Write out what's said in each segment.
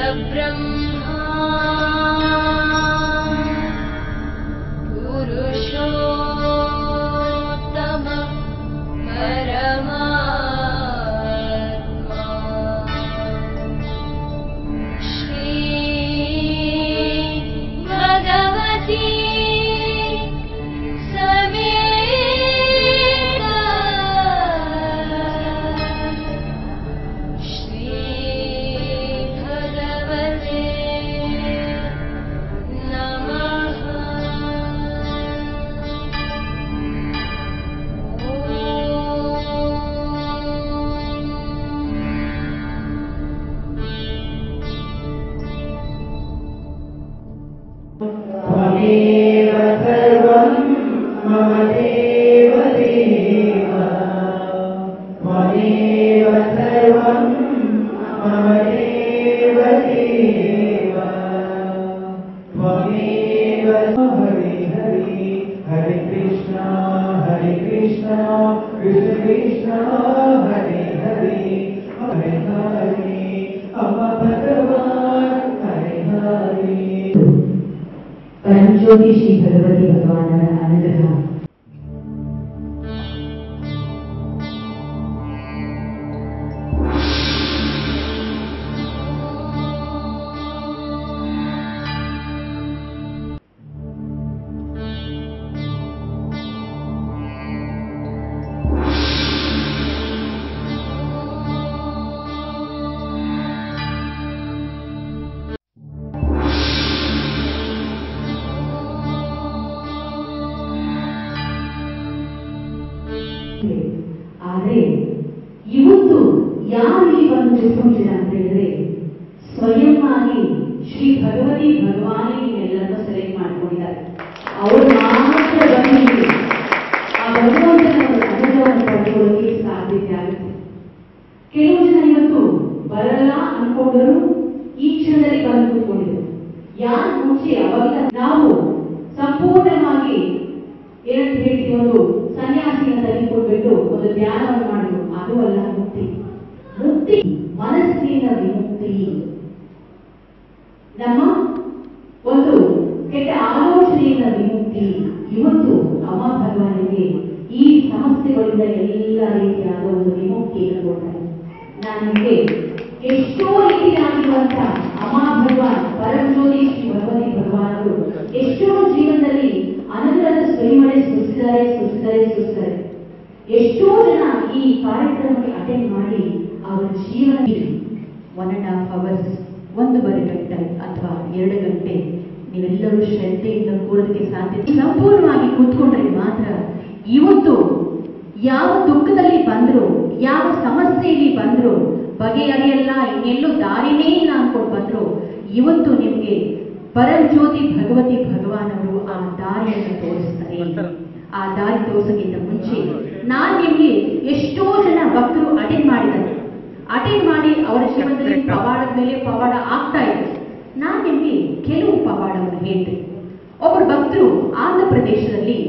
परब्रह्मा पुरुषोत्तम परमात्मा श्री भगवती समेत श्रीभगवते त्वमेव सर्वं मम देव देव त्वमेव सर्वं मम देव देव त्वमेव हरे हरे हरे कृष्ण हरे कृष्ण कृष्ण कृष्ण हरे हरे हरे हरे अम भगवान् हरे हरे ಪರಂಜ್ಯೋತಿ ಶ್ರೀ ಭಗವತಿ ಭಗವಾನರ ಅನುಗ್ರಹ ಆದರೆ ಇವತ್ತು ಯಾರು ಈ ಒಂದು ತಿಳ್ಕೊಂಡಿಲ್ಲ ಅಂತ ಹೇಳಿದ್ರೆ ಸ್ವಯಂ ಆಗಿ ಶ್ರೀ ಭಗವತಿ ಭಗವಾನೇ ಎಲ್ಲರನ್ನೂ ಸೆಲೆಕ್ಟ್ ಮಾಡ್ಕೊಂಡಿದ್ದಾರೆ ಅವರು ಮಾತ್ರ ಬಂದಿದ್ದು ಆ ಭಗವಂತನ ಒಂದು ಅನುಭವವನ್ನು ಪಡೆದುಕೊಳ್ಳೋಕೆ ಸಾಧ್ಯತೆ ಆಗುತ್ತೆ ಕೆಲವು ಜನ ಇವತ್ತು ಬರಲ್ಲ ಅನ್ಕೊಂಡರು ಈ ಕ್ಷಣದಲ್ಲಿ ಬಂದು ಕೂತ್ಕೊಂಡಿದ್ರು ಯಾರು ಮುಂಚೆ ಅವಾಗ ನಾವು ಸಂಪೂರ್ಣವಾಗಿ ಏನಂತ ಹೇಳ್ತೀವಿ ಒಂದು ಸನ್ಯಾಸಿಯನ್ನು ತೆಗೆದುಕೊಟ್ಬಿಟ್ಟು ಒಂದು ಧ್ಯಾನವನ್ನು ಮಾಡುದು ಅದು ಅಲ್ಲ ಮುಕ್ತಿ ಮುಕ್ತಿ ಮನಸ್ಸಿನ ವಿಮುಕ್ತಿ ನಮ್ಮ ಒಂದು ಕೆಟ್ಟ ಆಲೋಚನೆಯಿಂದ ವಿಮುಕ್ತಿ ಇವತ್ತು ಅಮ್ಮ ಭಗವಾನಿಗೆ ಈ ಸಮಸ್ಯೆಗಳಿಂದ ಎಲ್ಲ ರೀತಿಯಾದ ಒಂದು ವಿಮುಕ್ತಿಯನ್ನು ಕೊಡ್ತಾರೆ ನಾನು ನಿಮಗೆ ಎಷ್ಟೋ ರೀತಿಯಾಗಿರುವಂತ ಅಮ್ಮ ಭಗವಾನ್ ಪರಂಜ್ಯೋತಿ ಶ್ರೀ ಭಗವತಿ ಭಗವಾನರು ಎಷ್ಟೋ ಜೀವನದಲ್ಲಿ ಅನಂತರದ ಸುರಿಮಳೆ ಸುರಿಸಿದ್ದಾರೆ ಸುರಿಸಿದ್ದಾರೆ ಸುರಿಸಿದ್ದಾರೆ ಎಷ್ಟೋ ಜನ ಈ ಕಾರ್ಯಕ್ರಮಕ್ಕೆ ಅಟೆಂಡ್ ಮಾಡಿ ಅವರ ಜೀವನ ಒನ್ ಅಂಡ್ ಹಾಫ್ ಅವರ್ಸ್ ಒಂದೂವರೆ ಗಂಟೆ ಅಥವಾ ಎರಡು ಗಂಟೆ ನೀವೆಲ್ಲರೂ ಶ್ರದ್ಧೆಯಿಂದ ಕೂರೋದಕ್ಕೆ ಸಾಧ್ಯತೆ ಸಂಪೂರ್ಣವಾಗಿ ಕೂತ್ಕೊಂಡ್ರೆ ಮಾತ್ರ ಇವತ್ತು ಯಾವ ದುಃಖದಲ್ಲಿ ಬಂದ್ರು ಯಾವ ಸಮಸ್ಯೆಯಲ್ಲಿ ಬಂದ್ರು ಬಗೆಹರಿಯಲ್ಲ ಇನ್ನೆಲ್ಲೂ ದಾರಿನೇ ಇಲ್ಲ ಅನ್ಕೊಂಡು ಬಂದ್ರು ಇವತ್ತು ನಿಮ್ಗೆ ಪರಂಜ್ಯೋತಿ ಭಗವತಿ ಭಗವಾನ್ ಅವರು ಆ ದಾರಿಯನ್ನು ತೋರಿಸ್ತಾರೆ ಆ ದಾರಿ ತೋರಿಸೋಕ್ಕಿಂತ ಮುಂಚೆ ನಾನ್ ನಿಮ್ಗೆ ಎಷ್ಟೋ ಜನ ಭಕ್ತರು ಅಟೆಂಡ್ ಮಾಡಿದ್ದಾರೆ ಅಟೆಂಡ್ ಮಾಡಿ ಅವರ ಜೀವನದಲ್ಲಿ ಪವಾಡದ ಮೇಲೆ ಪವಾಡ ಆಗ್ತಾ ಇದೆ ನಾನ್ ನಿಮ್ಗೆ ಕೆಲವು ಪವಾಡವನ್ನು ಹೇಳ್ತೀನಿ ಒಬ್ಬರು ಭಕ್ತರು ಆಂಧ್ರ ಪ್ರದೇಶದಲ್ಲಿ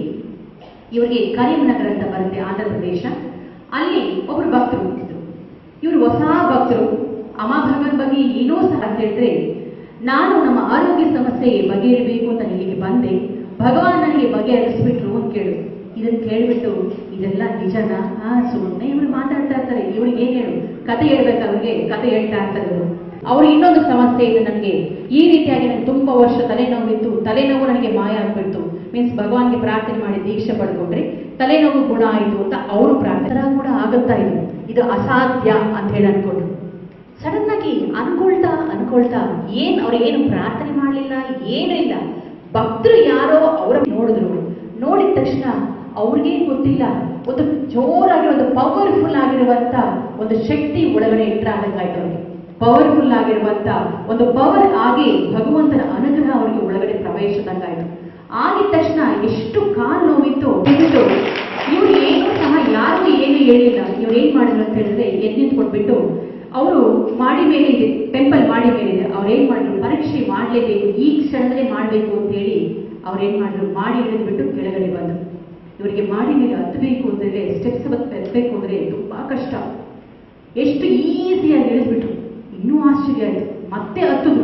ಇವರಿಗೆ ಕರೀಂನಗರ ಅಂತ ಬರುತ್ತೆ ಆಂಧ್ರ ಪ್ರದೇಶ ಅಲ್ಲಿ ಒಬ್ರು ಭಕ್ತರು ಇದ್ರು ಇವರು ಹೊಸ ಭಕ್ತರು ಅಮ್ಮ ಭಗವನ್ ಬಗ್ಗೆ ಏನೋ ಸಹ ಅಂತ ಹೇಳಿದ್ರೆ ನಾನು ನಮ್ಮ ಆರೋಗ್ಯ ಸಮಸ್ಯೆ ಬಗೆಹರಿಬೇಕು ಅಂತ ಇಲ್ಲಿಗೆ ಬಂದೆ ಭಗವಾನ್ ನನಗೆ ಬಗೆಹರಿಸ್ಬಿಟ್ರು ಅಂತ ಕೇಳು ಇದನ್ನ ಕೇಳ್ಬಿಟ್ಟು ಇದೆಲ್ಲ ನಿಜನಾ ಹಾ ಸುಮ್ಮನೆ ಇವ್ರು ಮಾತಾಡ್ತಾ ಇರ್ತಾರೆ ಇವ್ರಿಗೆ ಏನ್ ಹೇಳು ಕತೆ ಹೇಳ್ಬೇಕು ಅವ್ರಿಗೆ ಕತೆ ಹೇಳ್ತಾ ಇರ್ತಾರೆ ಇವರು ಅವ್ರು ಇನ್ನೊಂದು ಸಮಸ್ಯೆ ಇದೆ ನನಗೆ ಈ ರೀತಿಯಾಗಿ ನನಗೆ ತುಂಬಾ ವರ್ಷ ತಲೆನೋವಿತ್ತು ತಲೆನೋವು ನನಗೆ ಮಾಯ ಆಗ್ಬಿಡ್ತು ಮೀನ್ಸ್ ಭಗವಾನ್ಗೆ ಪ್ರಾರ್ಥನೆ ಮಾಡಿ ದೀಕ್ಷೆ ಪಡ್ಕೊಂಡ್ರೆ ತಲೆನೋವು ಗುಣ ಆಯಿತು ಅಂತ ಅವರು ಪ್ರಾರ್ಥನೆ ಕೂಡ ಆಗುತ್ತಾ ಇದೆ ಇದು ಅಸಾಧ್ಯ ಅಂತ ಹೇಳಿ ಅನ್ಕೊಂಡ್ರು ಸಡನ್ ಆಗಿ ಅನ್ಕೊಳ್ತಾ ಅನ್ಕೊಳ್ತಾ ಏನ್ ಅವ್ರು ಏನು ಪ್ರಾರ್ಥನೆ ಮಾಡಲಿಲ್ಲ ಏನೂ ಇಲ್ಲ ಭಕ್ತರು ಯಾರೋ ಅವರ ನೋಡಿದ್ರು ನೋಡಿದ ತಕ್ಷಣ ಅವ್ರಿಗೆ ಗೊತ್ತಿಲ್ಲ ಒಂದು ಜೋರಾಗಿ ಒಂದು ಪವರ್ಫುಲ್ ಆಗಿರುವಂತ ಒಂದು ಶಕ್ತಿ ಒಳಗಡೆ ಎಂಟ್ರ್ ಆದಂಗಾಯ್ತು ಅವ್ರಿಗೆ ಪವರ್ಫುಲ್ ಆಗಿರುವಂತ ಒಂದು ಪವರ್ ಆಗಿ ಭಗವಂತನ ಅನುಗ್ರಹ ಅವರಿಗೆ ಒಳಗಡೆ ಪ್ರವೇಶದಂಗಾಯ್ತು ಆಗಿದ ತಕ್ಷಣ ಎಷ್ಟು ಕಾಲು ನೋವಿತ್ತು ಬಿಟ್ಟು ಇವ್ರು ಏನು ಸಹ ಯಾರಿಗೂ ಏನು ಹೇಳಿಲ್ಲ ಇವ್ರು ಏನ್ ಮಾಡಿದ್ರು ಅಂತ ಹೇಳಿದ್ರೆ ಎದ್ದು ನಿಂತ್ಕೊಟ್ಬಿಟ್ಟು ಅವರು ಮಾಡಿ ಮೇಲೆ ಇದೆ ಟೆಂಪಲ್ ಮಾಡಿ ಮೇಲೆ ಇದೆ ಅವ್ರು ಏನ್ ಮಾಡಿದ್ರು ಪರೀಕ್ಷೆ ಮಾಡಲೇಬೇಕು ಈ ಕ್ಷಣದಲ್ಲೇ ಮಾಡಬೇಕು ಅಂತ ಹೇಳಿ ಅವ್ರು ಏನ್ ಮಾಡಿದ್ರು ಮಾಡಿ ಇಳಿದ್ಬಿಟ್ಟು ಕೆಳಗಡೆ ಬಂದ್ರು ಇವರಿಗೆ ಮಾಡಿ ಮೇಲೆ ಹತ್ತಬೇಕು ಅಂದ್ರೆ ಸ್ಟೆಪ್ಸ್ ಎತ್ತಬೇಕು ಅಂದ್ರೆ ತುಂಬಾ ಕಷ್ಟ ಎಷ್ಟು ಈಸಿಯಾಗಿ ಇಳಿದ್ಬಿಟ್ರು ಇನ್ನೂ ಆಶ್ಚರ್ಯ ಆಯ್ತು ಮತ್ತೆ ಹತ್ತಿದ್ರು